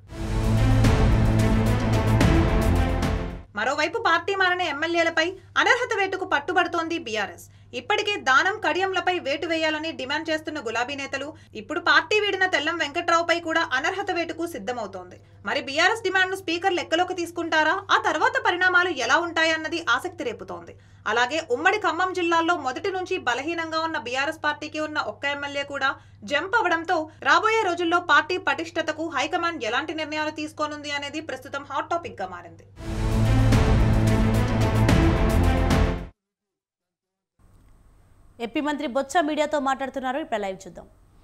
మరోవైపు పార్టీ మారిన ఎమ్మెల్యేలపై అనర్హత వేటుకు పట్టుబడుతోంది బీఆర్ఎస్ ఇప్పటికే దానం కడియంలపై వేటు వేయాలని డిమాండ్ చేస్తున్న గులాబీ నేతలు ఇప్పుడు పార్టీ వీడిన తెల్లం వెంకట్రావుపై కూడా అనర్హత వేటుకు సిద్ధమవుతోంది మరి బీఆర్ఎస్ డిమాండ్ ను స్పీకర్ లెక్కలోకి తీసుకుంటారా ఆ తర్వాత పరిణామాలు ఎలా ఉంటాయన్నది ఆసక్తి రేపుతోంది అలాగే ఉమ్మడి ఖమ్మం జిల్లాలో మొదటి నుంచి బలహీనంగా ఉన్న బీఆర్ఎస్ పార్టీకి ఉన్న ఒక్క ఎమ్మెల్యే కూడా జంప్ అవడంతో రాబోయే రోజుల్లో పార్టీ పటిష్టతకు హైకమాండ్ ఎలాంటి నిర్ణయాలు తీసుకోనుంది అనేది ప్రస్తుతం హాట్ టాపిక్ గా మారింది ఏపీ మంత్రి బొత్స మీడియాతో మాట్లాడుతున్నారు ఇప్పుడు లైవ్ చూద్దాం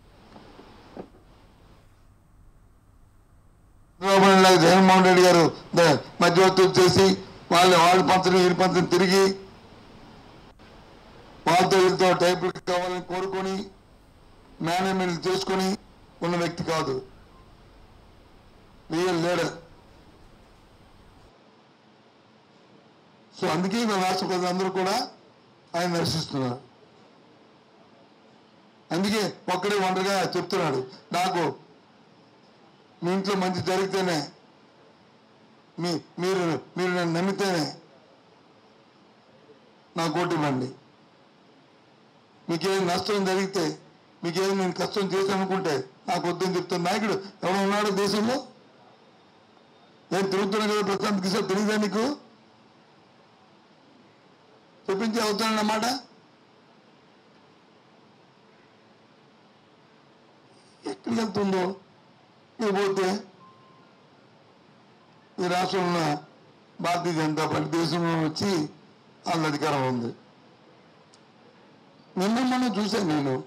చంద్రబాబు నాయుడు జగన్మోహన్ రెడ్డి గారు ద- మధ్యవర్తులు చేసి వాళ్ళు వాళ్ళ పంచడం వీరి పంచడం తిరిగి వాళ్ళతో వీళ్ళతో టైపులు కావాలని కోరుకొని మేనేజ్మెంట్ చేసుకొని ఉన్న వ్యక్తి కాదు రియల్ లీడర్ సో అందుకే మన రాష్ట్ర ప్రజలందరూ కూడా ఆయన దర్శిస్తున్నారు అందుకే ఒక్కడే ఒంటరిగా చెప్తున్నాడు నాకు మీ ఇంట్లో మంచి జరిగితేనే మీ మీరు మీరు నన్ను నమ్మితేనే నా కోటి ఇవ్వండి మీకేం నష్టం జరిగితే మీకేం నేను కష్టం చేశాను అనుకుంటే నాకు వద్దని చెప్తున్న నాయకుడు ఎవరు ఉన్నాడు దేశంలో నేను తిరుగుతున్నా కదా ప్రశాంత్ కిషోర్ తెలియదా నీకు చెప్పించి అవుతానన్నమాట ఎక్కడికి వెళ్తుందో ఇకపోతే ఈ రాష్ట్రంలో ఉన్న భారతీయ జనతా పార్టీ దేశంలో వచ్చి వాళ్ళ అధికారం ఉంది నిన్న మొన్న చూశాను నేను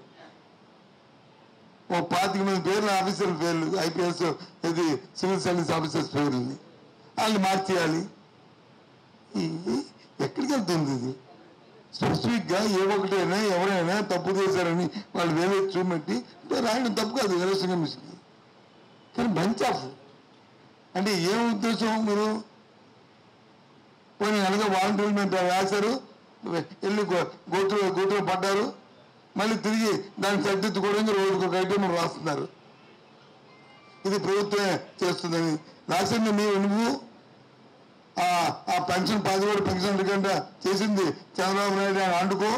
ఓ పాతిక మంది పేర్లు ఆఫీసర్ల పేర్లు ఐపీఎస్ ఇది సివిల్ సర్వీస్ ఆఫీసర్స్ పేర్లని వాళ్ళని మార్చేయాలి ఈ- ఎక్కడికి వెళ్తుంది ఇది స్పెసిఫిక్గా ఏ ఒకటైనా ఎవరైనా తప్పు చేశారని వాళ్ళు వేరే చూపెట్టి రాయడం తప్పు కాదు ఎలక్షన్ కమిషన్ కానీ బంచ్ ఆఫ్ అంటే ఏం ఉద్దేశం మీరు పోనీ అనగా వాలంటీర్లు మేము రాశారు వెళ్ళి గో- గోతులు గోతులు పడ్డారు మళ్ళీ తిరిగి దాన్ని సరిదిద్దుకోవడానికి రోజుకు ఒక ఐటమ్ రాస్తున్నారు ఇది ప్రభుత్వమే చేస్తుందని రాసింది మీరు నువ్వు ఆ ఆ పెన్షన్ పదివేలు పెన్షన్ కింద చేసింది చంద్రబాబు నాయుడు అని అండుకో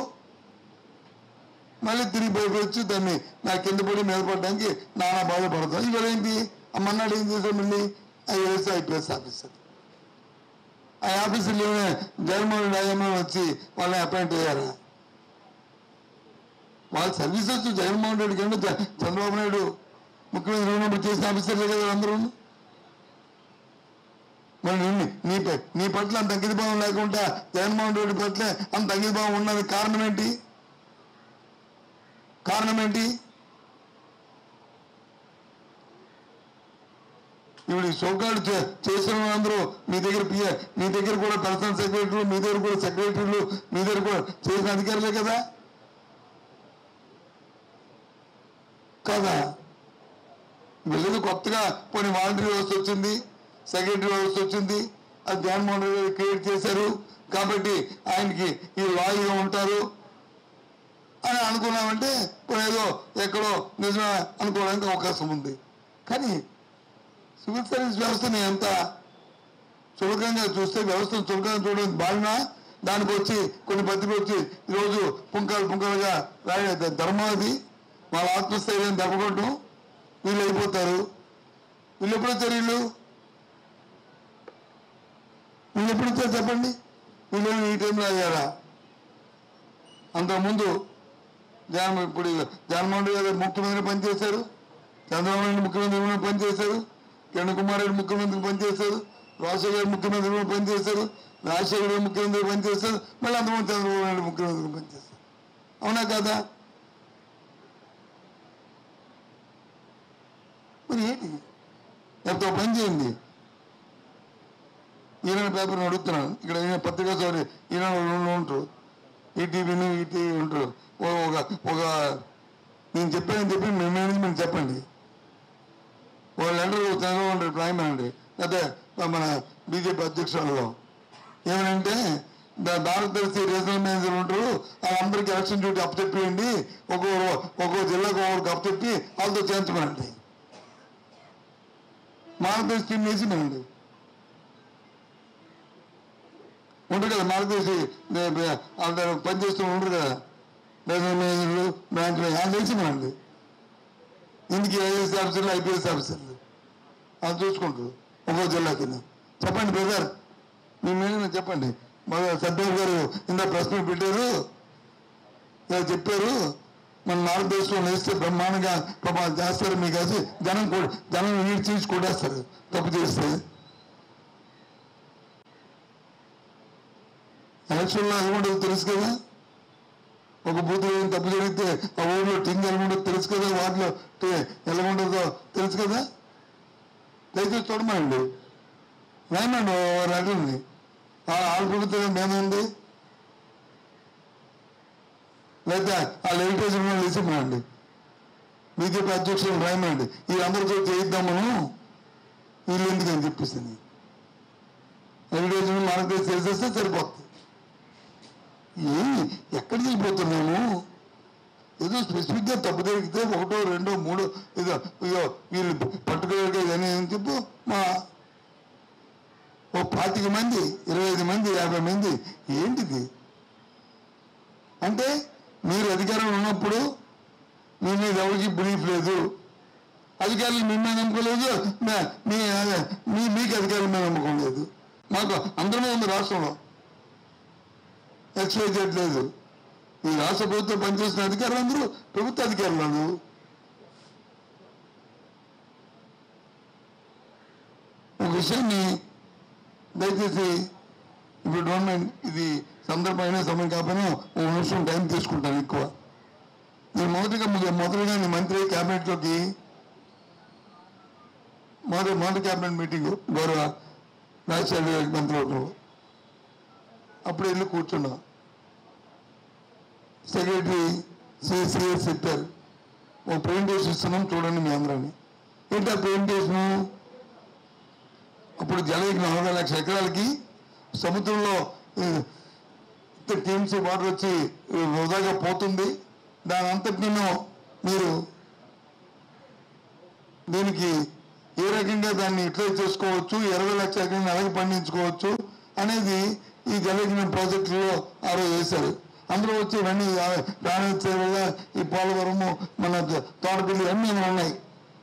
మళ్ళీ తిరిగి బయటకు వచ్చి దాన్ని నా కింద పడి మీద పడడానికి నానా బాధపడతాం ఇవాళ ఏంటి అమ్మన్నాడు ఏం చేశాం మళ్ళీ ఐఏఎస్ ఐపీఎస్ ఆఫీసర్ ఆ ఆఫీసర్లు ఏమైనా జగన్మోహన్ రెడ్డి రాజమోహన్ వచ్చి వాళ్ళని అపాయింట్ అయ్యారా వాళ్ళ సర్వీస్ వచ్చి జగన్మోహన్ రెడ్డి కంటే చ- చంద్రబాబు నాయుడు ముఖ్యమంత్రి ఉన్నప్పుడు చేసిన ఆఫీసర్లే కదా అందరూ మరి నిన్ను నీ ప- నీ పట్ల అంత అంకితభావం లేకుండా జగన్మోహన్ రెడ్డి పట్ల అంత అంకితభావం ఉన్నది కారణం ఏంటి కారణం ఏంటి ఇప్పుడు ఈ సోకాడు చేసిన వాళ్ళందరూ మీ దగ్గర పిఏ మీ దగ్గర కూడా పర్సనల్ సెక్రటరీలు మీ దగ్గర కూడా సెక్రటరీలు మీ దగ్గర కూడా చేసిన అధికారులే కదా కదా వీళ్ళది కొత్తగా కొన్ని వాలంటీర్ వ్యవస్థ వచ్చింది సెక్రటరీ వ్యవస్థ వచ్చింది అది జగన్మోహన్ రెడ్డి గారు క్రియేట్ చేశారు కాబట్టి ఆయనకి ఈ లాయర్గా ఉంటారు అని అనుకున్నామంటే ఇప్పుడు ఏదో ఎక్కడో నిజమే అనుకోవడానికి అవకాశం ఉంది కానీ సివిల్ సర్వీస్ వ్యవస్థని ఎంత చులకంగా చూస్తే వ్యవస్థను చులకంగా చూడడం బాగున్నా దానికి వచ్చి కొన్ని పత్రికలు వచ్చి ఈరోజు పుంకాలు పుంకాలుగా రాయ ధర్మం అది వాళ్ళ ఆత్మస్థైర్యం దెబ్బకొట్టడం వీళ్ళు అయిపోతారు వీళ్ళు ఎప్పుడు వచ్చారు వీళ్ళు వీళ్ళు ఎప్పుడు వచ్చారు చెప్పండి వీళ్ళు ఈ టైంలో అయ్యారా అంతకుముందు జగన్ ఇప్పుడు జగన్మోహన్ రెడ్డి గారు ముఖ్యమంత్రి పనిచేశారు చంద్రబాబు నాయుడు ముఖ్యమంత్రి పనిచేశారు కిరణ్ కుమార్ రెడ్డి ముఖ్యమంత్రి పనిచేశారు రాజశేఖర గారు ముఖ్యమంత్రి పనిచేశారు రాజశేఖర గారు ముఖ్యమంత్రి పనిచేశారు మళ్ళీ అంతకుముందు చంద్రబాబు నాయుడు ముఖ్యమంత్రి పనిచేశారు అవునా కాదా మరి ఏంటి ఎంతో పని చేయండి ఈనాడు పేపర్ని అడుగుతున్నాను ఇక్కడ ఈయన పత్రికా సోదరి ఈనాడు రెండు ఉంటారు ఈటీవీని ఈటీవీ ఉంటారు ఓ- ఒక ఒక నేను చెప్పానని చెప్పి మీ మేనేజ్మెంట్ చెప్పండి ఒక లెటర్ చంద్రబాబు నాయుడు రాయమనండి అదే మన బీజేపీ అధ్యక్షులలో ఏమనంటే దా- భారతదేశ రీజనల్ మేనేజర్ ఉంటారు వాళ్ళందరికీ ఎలక్షన్ డ్యూటీ అప్పచెప్పియండి ఒక్కో ఒక్కో జిల్లాకు ఒక్కొక్కరికి అప్పచెప్పి వాళ్ళతో చేయించమనండి భారతదేశ టీం వేసి మనండి ఉంటారు కదా మార్గదర్శి వాళ్ళ పనిచేస్తూ ఉంటారు కదా రీజనల్ మేనేజర్లు బ్యాంకులు వాళ్ళు తెలిసినండి ఇందుకు ఐఏఎస్ ఆఫీసర్లు ఐపీఎస్ ఆఫీసర్లు వాళ్ళు చూసుకుంటారు ఒక్కో జిల్లా కింద చెప్పండి బ్రదర్ మీ మీద చెప్పండి మొదలు సర్దార్ గారు ఇంత ప్రశ్న పెట్టారు ఇలా చెప్పారు మన భారతదేశంలో వేస్తే బ్రహ్మాండంగా పాపం చేస్తారు మీకు అది జనం కూడా జనం నీరు తీసి కొట్టేస్తారు తప్పు చేస్తే ఎలక్షన్లో అది కూడా తెలుసు కదా ఒక బూత్ ఏం తప్పు జరిగితే ఆ ఊళ్ళో టింగ్ ఎలా ఉండదో తెలుసు కదా వాటిలో టి- ఎలా ఉండదో తెలుసు కదా దయచేసి చూడమండి రాయమండి రకండి వాళ్ళ ప్రభుత్వం మేముంది లేదా ఆ లెజిటేజ్ ఇసిమండి బీజేపీ అధ్యక్షులు రాయమండి వీళ్ళందరితో చేయిద్దాం మనం వీళ్ళు ఎందుకని చెప్పేసింది లెజిటేజ్ మనకు చేసేస్తే సరిపోతుంది ఏమి ఎక్కడికి వెళ్ళిపోతున్నాము ఏదో స్పెసిఫిక్గా తప్పు జరిగితే ఒకటో రెండో మూడో ఏదో అయ్యో వీళ్ళు పర్టికులర్గా ఇదని అని చెప్పు మా ఓ పాతిక మంది ఇరవై ఐదు మంది యాభై మంది ఏంటిది అంటే మీరు అధికారంలో ఉన్నప్పుడు మీ మీద ఎవరికి బ్రీఫ్ లేదు అధికారులు మీ మీద నమ్మకం లేదు మే- మీ మీ మీకు అధికారుల మీద నమ్మకం లేదు మాకు అందరమే ఉంది రాష్ట్రంలో ఎక్స్వైజెడ్ లేదు ఈ రాష్ట్ర ప్రభుత్వం పనిచేసిన అధికారులు అందరూ ప్రభుత్వ అధికారులు అందరూ ఒక విషయాన్ని దయచేసి ఇప్పుడు గవర్నమెంట్ ఇది సందర్భమైన సమయం కాకపోయినా ఒక నిమిషం టైం తీసుకుంటాను ఎక్కువ నేను మొదటిగా మొద- మొదటిగా నీ మంత్రి క్యాబినెట్లోకి మొదటి మొదటి క్యాబినెట్ మీటింగ్ గౌరవ రాజశేఖర గారి మంత్రివర్గంలో అప్పుడు వెళ్ళి కూర్చున్నా సెక్రటరీ సిఎస్ చెప్పారు ఒక ప్రెజెంటేషన్ ఇస్తున్నాం చూడండి మీ అందరాన్ని ఏంటి ఆ ప్రెజెంటేషను అప్పుడు జలయజ్ఞ నలభై లక్షల ఎకరాలకి సముద్రంలో టీఎంసీ వాటర్ వచ్చి ఈ, వృధాగా పోతుంది దాని అంతటినూ మీరు దీనికి ఏ రకంగా దాన్ని యూటిలైజ్ చేసుకోవచ్చు ఇరవై లక్షల ఎకరాన్ని అలాగే పండించుకోవచ్చు అనేది ఈ జలయజ్ఞ ప్రాజెక్టులో ఆ రోజు వేశారు అందరూ వచ్చి ఇవన్నీ ప్రాణోత్సవ ఈ పోలవరము మన తోటపల్లి అన్నీ ఉన్నాయి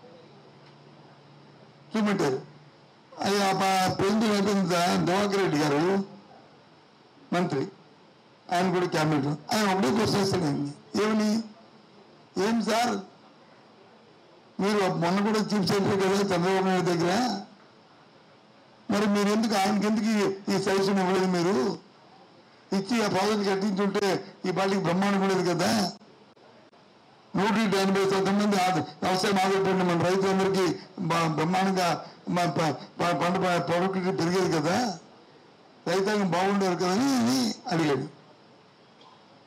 చూపెట్టారు అది ఆ ప్రెసిడెంట్ అయిపోయిన దివాకర్ రెడ్డి గారు మంత్రి ఆయన కూడా క్యాబినెట్ ఆయన ఒకటే క్వశ్చన్ వేస్తాడండి ఏమని ఏం సార్ మీరు మొన్న కూడా చీఫ్ సెక్రటరీ కదా చంద్రబాబు నాయుడు దగ్గర మరి మీరు ఎందుకు ఆయనకి ఎందుకు ఈ- ఈ సజెషన్ ఇవ్వలేదు మీరు ఇచ్చి ఆ ప్రాజెక్ట్ కట్టించుంటే ఈ పాటికి బ్రహ్మాండం ఉండేది కదా నూట ఎనభై శాతం మంది ఆద- వ్యవసాయం ఆధారపడిన మన రైతులందరికీ బ- బ్రహ్మాండంగా మ- ప- ప- పంట ప్రొడక్టివిటీ పెరిగేది కదా రైతాంగం బాగుండేది కదా అని అడిగాడు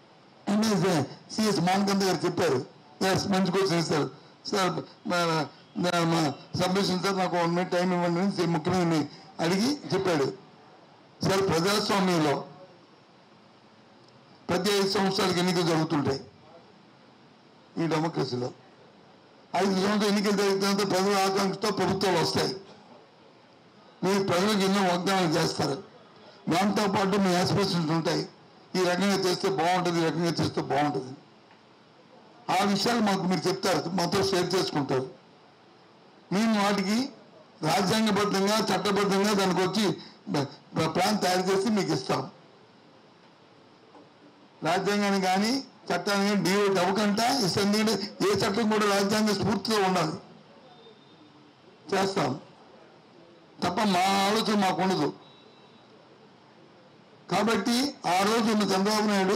సిఎస్ మానకంద గారు చెప్పారు ఎస్ మంచి క్వశ్చన్ ఇస్తారు సార్ మన నా- మా సబ్మిషన్ సార్ నాకు వన్ మినిట్ టైం ఇవ్వండి అని ముఖ్యమంత్రిని అడిగి చెప్పాడు సార్ ప్రజాస్వామ్యంలో ప్రతి ఐదు సంవత్సరాలకు ఎన్నికలు జరుగుతుంటాయి ఈ డెమోక్రసీలో ఐదు సంవత్సరాలు ఎన్నికలు జరిగినంత ప్రజల ఆకాంక్షతో ప్రభుత్వాలు వస్తాయి మీరు ప్రజలకు ఎన్నో వాగ్దానాలు చేస్తారు దాంతో పాటు మీ ఆస్పిరేషన్స్ ఉంటాయి ఈ రకంగా చేస్తే బాగుంటుంది ఈ రకంగా చేస్తే బాగుంటుంది ఆ విషయాలు మాకు మీరు చెప్తారు మాతో షేర్ చేసుకుంటారు మేము వాటికి రాజ్యాంగబద్ధంగా చట్టబద్ధంగా దానికి వచ్చి బ- బ- ప్లాన్ తయారు చేసి మీకు ఇస్తాం రాజ్యాంగాన్ని కానీ చట్టాన్ని కానీ డివైడ్ అవ్వకుండా ఇస్తాం ఎందుకంటే ఏ చట్టం కూడా రాజ్యాంగ స్ఫూర్తితో ఉండాలి చేస్తాం తప్ప మా ఆలోచన మాకు ఉండదు కాబట్టి ఆ రోజు ఉన్న చంద్రబాబు నాయుడు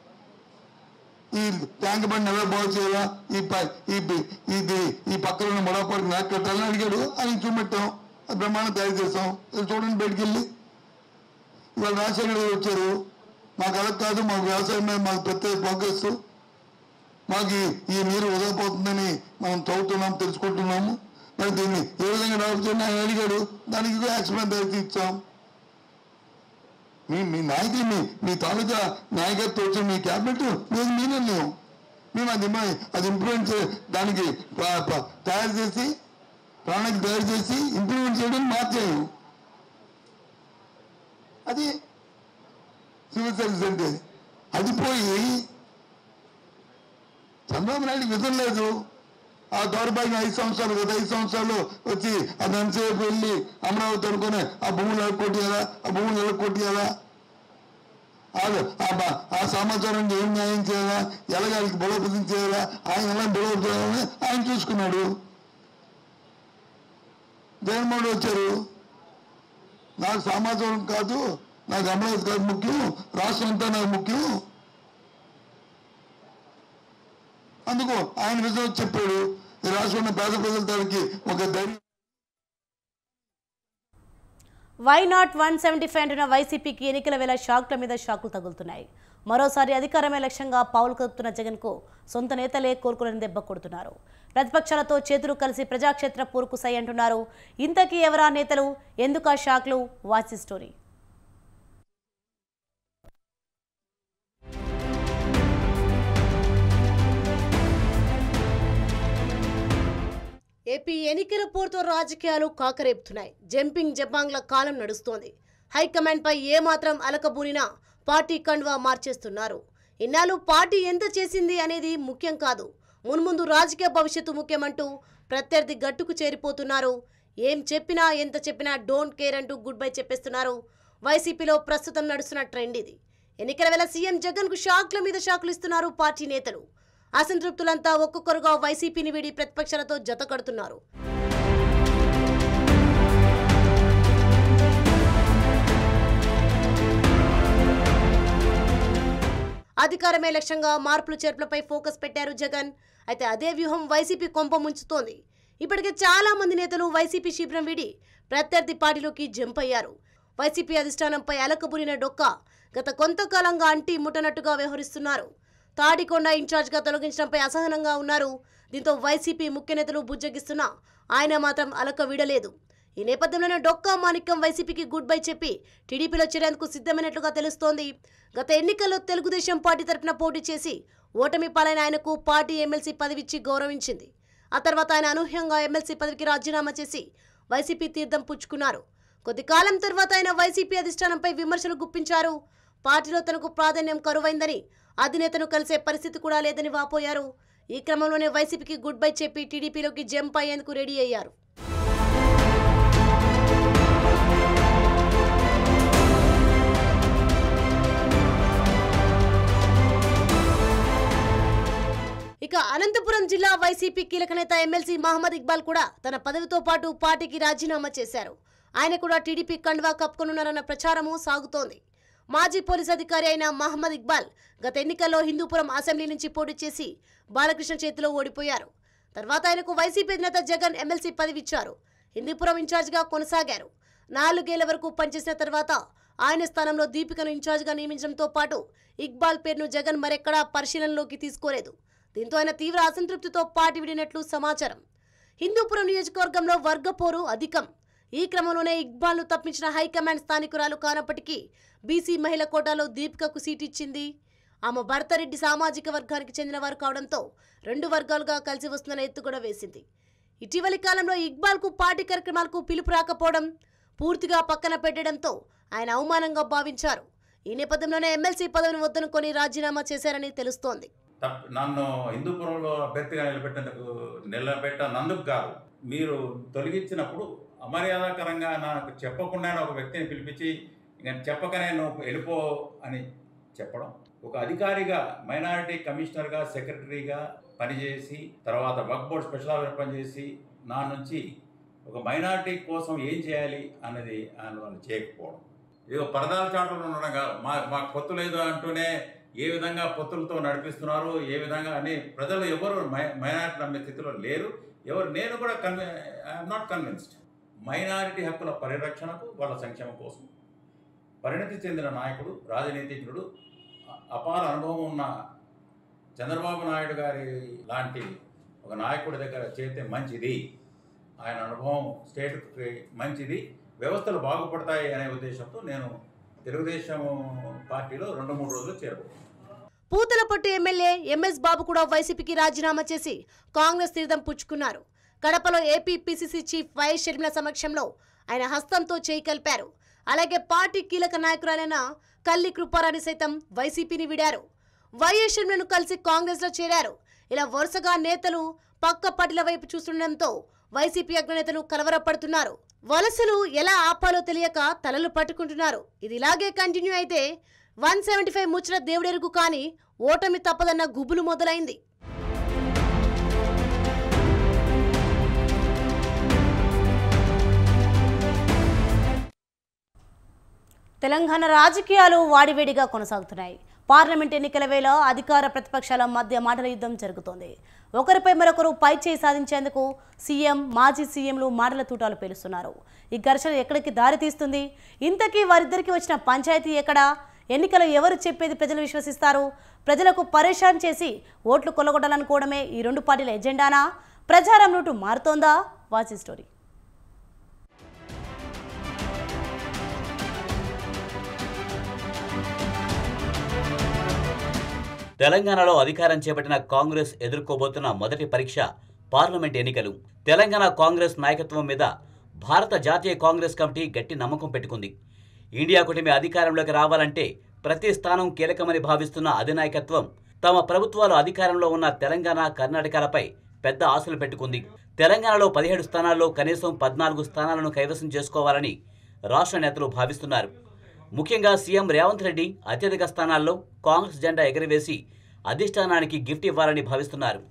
ఈ ట్యాంక్ బండి ఎలా బాగు చేయాలా ఈ ప- ఈ పి- ఇది ఈ పక్కన ఉన్న మొడపాటికి నాకు కట్టాలని అడిగాడు అని చూపెట్టాం అది బ్రహ్మాండం తయారు చేస్తాం ఇది చూడండి బయటికి వెళ్ళి ఇవాళ రాజశేఖర గారు వచ్చారు మాకు అలా కాదు మాకు వ్యవసాయం మీద మాకు ప్రత్యేక ఫోకస్ మాకు ఈ- ఈ నీరు వదలపోతుందని మనం చదువుతున్నాం తెలుసుకుంటున్నాము మరి దీన్ని ఏ విధంగా డెవలప్ చేయాలని ఆయన అడిగాడు దానికి కూడా యాక్షన్ ప్లాన్ తయారు చేసి ఇచ్చాం మీ మీ నాయకులు మీ మీ తాలూకా నాయకత్వం వచ్చిన మీ క్యాబినెట్ లేదు మీ నిర్ణయం మేము అది ఇమ్మ- అది ఇంప్లిమెంట్ చే దానికి ప- ప- తయారు చేసి ప్రణాళిక తయారు చేసి ఇంప్లిమెంట్ చేయడం మార్చేయం అది సివిల్ సర్వీస్ అంటే అది పోయి చంద్రబాబు నాయుడు విధం లేదు ఆ దౌర్భాగ్యం ఐదు సంవత్సరాలు కదా ఐదు సంవత్సరాలు వచ్చి అది ఎంతసేపు వెళ్ళి అమరావతి అనుకుని ఆ భూములు కొట్టేయాలా ఆ భూములు ఎలా కొట్టేయాలా ఆ- ఆ బ- ఆ సమాచారం ఏం న్యాయం చేయాలా ఎలాగానికి బలోపేతం చేయాలా ఆయన ఎలా బలోపేతం చేయాలని ఆయన చూసుకున్నాడు జగన్మోహన్ రెడ్డి వచ్చారు నాకు సమాచారం కాదు నాకు అమరావతి కాదు ముఖ్యం రాష్ట్రం అంతా నాకు ముఖ్యం అందుకు ఆయన విజయం చెప్పాడు ఈ రాష్ట్రం ఉన్న పేద ప్రజల దానికి ఒక ధైర్యం why not one seventy five అంటున్న వైసీపీకి ఎన్నికల వేళ షాక్ల మీద షాకులు తగులుతున్నాయి మరోసారి అధికారమే లక్ష్యంగా పావులు కదుపుతున్న జగన్కు సొంత నేతలే కోరుకుని దెబ్బ కొడుతున్నారు ప్రతిపక్షాలతో చేతులు కలిసి ప్రజాక్షేత్ర పూర్కు సై అంటున్నారు ఇంతకీ ఎవరా నేతలు ఎందుకు ఆ షాక్లు వాచి స్టోరీ ఏపీ ఎన్నికల పోరుతో రాజకీయాలు కాకరేపుతున్నాయి జంపింగ్ జపాంగ్ల కాలం నడుస్తోంది హైకమాండ్ పై ఏమాత్రం అలకబూనినా పార్టీ కండువా మార్చేస్తున్నారు ఇన్నాళ్ళు పార్టీ ఎంత చేసింది అనేది ముఖ్యం కాదు మున్ముందు రాజకీయ భవిష్యత్తు ముఖ్యమంటూ ప్రత్యర్థి గట్టుకు చేరిపోతున్నారు ఏం చెప్పినా ఎంత చెప్పినా డోంట్ కేర్ అంటూ గుడ్ బై చెప్పేస్తున్నారు వైసీపీలో ప్రస్తుతం నడుస్తున్న ట్రెండ్ ఇది ఎన్నికల వేళ సీఎం జగన్ కు షాక్ల మీద షాక్లు ఇస్తున్నారు పార్టీ నేతలు అసంతృప్తులంతా ఒక్కొక్కరుగా వైసీపీని వీడి ప్రతిపక్షాలతో జత కడుతున్నారు అధికారమే లక్ష్యంగా మార్పులు చేర్పులపై ఫోకస్ పెట్టారు జగన్ అయితే అదే వ్యూహం వైసీపీ కొంప ముంచుతోంది ఇప్పటికే చాలా మంది నేతలు వైసీపీ శిబిరం వీడి ప్రత్యర్థి పార్టీలోకి జంప్ అయ్యారు వైసీపీ అధిష్టానంపై అలకబురిన డొక్క గత కొంతకాలంగా అంటి ముట్టనట్టుగా వ్యవహరిస్తున్నారు తాడికొండ ఇన్ఛార్జ్గా తొలగించడంపై అసహనంగా ఉన్నారు దీంతో వైసీపీ ముఖ్య నేతలు బుజ్జగిస్తున్నా ఆయన మాత్రం అలక వీడలేదు ఈ నేపథ్యంలోనే డొక్కా మాణిక్యం వైసీపీకి గుడ్ బై చెప్పి టీడీపీలో చేరేందుకు సిద్ధమైనట్లుగా తెలుస్తోంది గత ఎన్నికల్లో తెలుగుదేశం పార్టీ తరపున పోటీ చేసి ఓటమి పాలైన ఆయనకు పార్టీ ఎమ్మెల్సీ పదవిచ్చి గౌరవించింది ఆ తర్వాత ఆయన అనూహ్యంగా ఎమ్మెల్సీ పదవికి రాజీనామా చేసి వైసీపీ తీర్థం పుచ్చుకున్నారు కొద్ది కాలం తర్వాత ఆయన వైసీపీ అధిష్టానంపై విమర్శలు గుప్పించారు పార్టీలో తనకు ప్రాధాన్యం కరువైందని అధినేతను కలిసే పరిస్థితి కూడా లేదని వాపోయారు ఈ క్రమంలోనే వైసీపీకి గుడ్ బై చెప్పి టీడీపీలోకి జంప్ అయ్యేందుకు రెడీ అయ్యారు ఇక అనంతపురం జిల్లా వైసీపీ కీలక నేత ఎమ్మెల్సీ మహమ్మద్ ఇక్బాల్ కూడా తన పదవితో పాటు పార్టీకి రాజీనామా చేశారు ఆయన కూడా టీడీపీ కండువా కప్పుకొనున్నారన్న ప్రచారము సాగుతోంది మాజీ పోలీస్ అధికారి అయిన మహమ్మద్ ఇక్బాల్ గత ఎన్నికల్లో హిందూపురం అసెంబ్లీ నుంచి పోటీ చేసి బాలకృష్ణ చేతిలో ఓడిపోయారు తర్వాత ఆయనకు వైసీపీ నేత జగన్ ఎమ్మెల్సీ పదవి ఇచ్చారు హిందూపురం ఇన్ఛార్జిగా కొనసాగారు నాలుగేళ్ల వరకు పనిచేసిన తర్వాత ఆయన స్థానంలో దీపికను ఇన్ఛార్జిగా నియమించడంతో పాటు ఇక్బాల్ పేరును జగన్ మరెక్కడా పరిశీలనలోకి తీసుకోలేదు దీంతో ఆయన తీవ్ర అసంతృప్తితో పార్టీ విడినట్లు సమాచారం హిందూపురం నియోజకవర్గంలో వర్గపోరు అధికం ఈ క్రమంలోనే ఇక్బాల్ను తప్పించిన హైకమాండ్ స్థానికురాలు కానప్పటికీ బీసీ మహిళ కోటాలో దీపికకు సీట్ ఇచ్చింది ఆమె భర్తరెడ్డి సామాజిక వర్గానికి చెందిన వారు కావడంతో రెండు వర్గాలుగా కలిసి వస్తున్న ఎత్తు కూడా వేసింది ఇటీవలి కాలంలో ఇక్బాల్కు పార్టీ కార్యక్రమాలకు పిలుపు రాకపోవడం పూర్తిగా పక్కన పెట్టడంతో ఆయన అవమానంగా భావించారు ఈ నేపథ్యంలోనే ఎమ్మెల్సీ పదవిని వద్దనుకొని రాజీనామా చేశారని తెలుస్తోంది తప్ప నన్ను హిందూపురంలో అభ్యర్థిగా నిలబెట్టేందుకు నిలబెట్టనందుకు కాదు మీరు తొలగించినప్పుడు అమర్యాదకరంగా నాకు చెప్పకుండానే ఒక వ్యక్తిని పిలిపించి ఇంకా చెప్పకనే నువ్వు వెళ్ళిపో అని చెప్పడం ఒక అధికారిగా మైనారిటీ కమిషనర్గా సెక్రటరీగా పనిచేసి తర్వాత వర్క్ బోర్డ్ స్పెషల్ ఆఫీసర్ పనిచేసి నా నుంచి ఒక మైనారిటీ కోసం ఏం చేయాలి అన్నది ఆయన వాళ్ళు చేయకపోవడం ఇదిగో పరదాల చాటులు ఉండడం కాదు మా మాకు పొత్తు లేదు అంటూనే ఏ విధంగా పొత్తులతో నడిపిస్తున్నారు ఏ విధంగా అని ప్రజలు ఎవరు మై- మైనారిటీ నమ్మే స్థితిలో లేరు ఎవరు నేను కూడా కన్వి ఐఎమ్ నాట్ కన్విన్స్డ్ మైనారిటీ హక్కుల పరిరక్షణకు వాళ్ళ సంక్షేమం కోసం పరిణతి చెందిన నాయకుడు రాజనీతిజ్ఞుడు అ- అపార అనుభవం ఉన్న చంద్రబాబు నాయుడు గారి లాంటి ఒక నాయకుడి దగ్గర చేస్తే మంచిది ఆయన అనుభవం స్టేట్కి మంచిది వ్యవస్థలు బాగుపడతాయి అనే ఉద్దేశంతో నేను తెలుగుదేశం పార్టీలో రెండు మూడు రోజులు చేరుకున్నాను పూతలపట్టు ఎమ్మెల్యే ఎంఎస్ బాబు కూడా వైసీపీకి రాజీనామా చేసి కాంగ్రెస్ తీర్థం పుచ్చుకున్నారు కడపలో AP PCC chief YS Sharmila సమక్షంలో ఆయన హస్తంతో చేయి కలిపారు అలాగే పార్టీ కీలక నాయకురాలైన కల్లి కృపారాణి సైతం వైసీపీని విడారు వైఎస్ షర్మిలను కలిసి కాంగ్రెస్ లో చేరారు ఇలా వరుసగా నేతలు పక్క పార్టీల వైపు చూస్తుండటంతో వైసీపీ అగ్రనేతలు కలవరపడుతున్నారు వలసలు ఎలా ఆపాలో తెలియక తలలు పట్టుకుంటున్నారు ఇది ఇలాగే కంటిన్యూ అయితే వన్ సెవెంటీ ఫైవ్ ముచ్చట దేవుడెరుగు కానీ ఓటమి తప్పదన్న గుబులు మొదలైంది తెలంగాణ రాజకీయాలు వాడివేడిగా కొనసాగుతున్నాయి పార్లమెంట్ ఎన్నికల వేళ అధికార ప్రతిపక్షాల మధ్య మాటల యుద్ధం జరుగుతోంది ఒకరిపై మరొకరు పై చేయి సాధించేందుకు సీఎం మాజీ సీఎంలు మాటల తూటాలు పేలుస్తున్నారు ఈ ఘర్షణ ఎక్కడికి దారి తీస్తుంది ఇంతకీ వారిద్దరికి వచ్చిన పంచాయతీ ఎక్కడా ఎన్నికలు ఎవరు చెప్పేది ప్రజలు విశ్వసిస్తారు ప్రజలకు పరేషాన్ చేసి ఓట్లు కొల్లగొట్టాలనుకోవడమే ఈ రెండు పార్టీల ఎజెండానా ప్రచారం రూటు మారుతోందా వాచి స్టోరీ తెలంగాణలో అధికారం చేపట్టిన కాంగ్రెస్ ఎదుర్కోబోతున్న మొదటి పరీక్ష పార్లమెంట్ ఎన్నికలు తెలంగాణ కాంగ్రెస్ నాయకత్వం మీద భారత జాతీయ కాంగ్రెస్ కమిటీ గట్టి నమ్మకం పెట్టుకుంది ఇండియా కూటమి అధికారంలోకి రావాలంటే ప్రతి స్థానం కీలకమని భావిస్తున్న అధినాయకత్వం తమ ప్రభుత్వాలు అధికారంలో ఉన్న తెలంగాణ కర్ణాటకలపై పెద్ద ఆశలు పెట్టుకుంది తెలంగాణలో పదిహేడు స్థానాల్లో కనీసం పద్నాలుగు స్థానాలను కైవసం చేసుకోవాలని రాష్ట్ర నేతలు భావిస్తున్నారు ముఖ్యంగా సీఎం రేవంత్ రెడ్డి అత్యధిక స్థానాల్లో కాంగ్రెస్ జెండా ఎగరవేసి అధిష్టానానికి గిఫ్ట్ ఇవ్వాలని భావిస్తున్నారు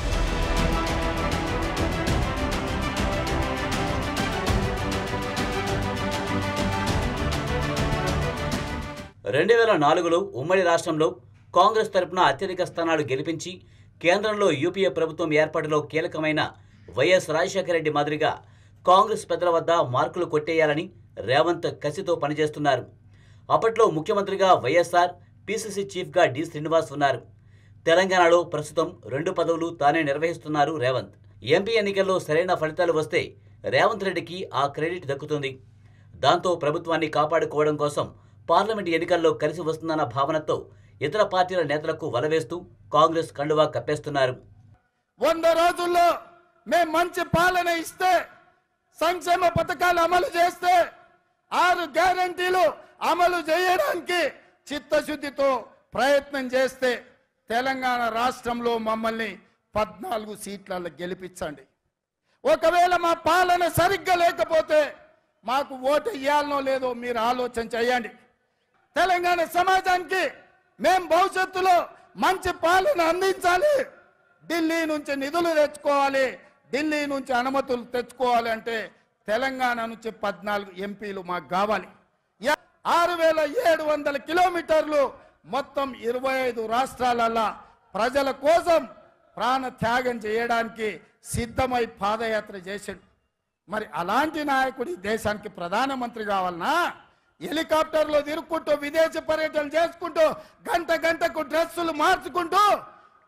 రెండు వేల నాలుగులో ఉమ్మడి రాష్ట్రంలో కాంగ్రెస్ తరపున అత్యధిక స్థానాలు గెలిపించి కేంద్రంలో యూపీఏ ప్రభుత్వం ఏర్పాటులో కీలకమైన వైఎస్ రాజశేఖర రెడ్డి మాదిరిగా కాంగ్రెస్ పెద్దల వద్ద మార్కులు కొట్టేయాలని రేవంత్ కసితో పనిచేస్తున్నారు అప్పట్లో ముఖ్యమంత్రిగా వైఎస్ఆర్ పీసీసీ చీఫ్గా డి శ్రీనివాస్ ఉన్నారు తెలంగాణలో ప్రస్తుతం రెండు పదవులు తానే నిర్వహిస్తున్నారు రేవంత్ ఎంపీ ఎన్నికల్లో సరైన ఫలితాలు వస్తే రేవంత్ రెడ్డికి ఆ క్రెడిట్ దక్కుతుంది దాంతో ప్రభుత్వాన్ని కాపాడుకోవడం కోసం పార్లమెంట్ ఎన్నికల్లో కలిసి వస్తుందన్న భావనతో ఇతర పార్టీల నేతలకు వలవేస్తూ కాంగ్రెస్ కండువా కప్పేస్తున్నారు వంద రోజుల్లో మేం మంచి పాలన ఇస్తే సంక్షేమ పథకాలు అమలు చేస్తే ఆరు గ్యారంటీలు అమలు చేయడానికి చిత్తశుద్ధితో ప్రయత్నం చేస్తే తెలంగాణ రాష్ట్రంలో మమ్మల్ని పద్నాలుగు సీట్లలో గెలిపించండి ఒకవేళ మా పాలన సరిగ్గా లేకపోతే మాకు ఓటు ఇవ్వాలనో లేదో మీరు ఆలోచన చేయండి తెలంగాణ సమాజానికి మేం భవిష్యత్తులో మంచి పాలన అందించాలి ఢిల్లీ నుంచి నిధులు తెచ్చుకోవాలి ఢిల్లీ నుంచి అనుమతులు తెచ్చుకోవాలి అంటే తెలంగాణ నుంచి పద్నాలుగు ఎంపీలు మాకు కావాలి యా- ఆరు వేల ఏడు వందల కిలోమీటర్లు మొత్తం ఇరవై ఐదు రాష్ట్రాలల్లా ప్రజల కోసం ప్రాణ త్యాగం చేయడానికి సిద్ధమై పాదయాత్ర చేశాడు మరి అలాంటి నాయకుడు ఈ దేశానికి ప్రధానమంత్రి కావాలనా హెలికాప్టర్లో తిరుక్కుంటూ విదేశీ పర్యటన చేసుకుంటూ గంట గంటకు డ్రెస్సులు మార్చుకుంటూ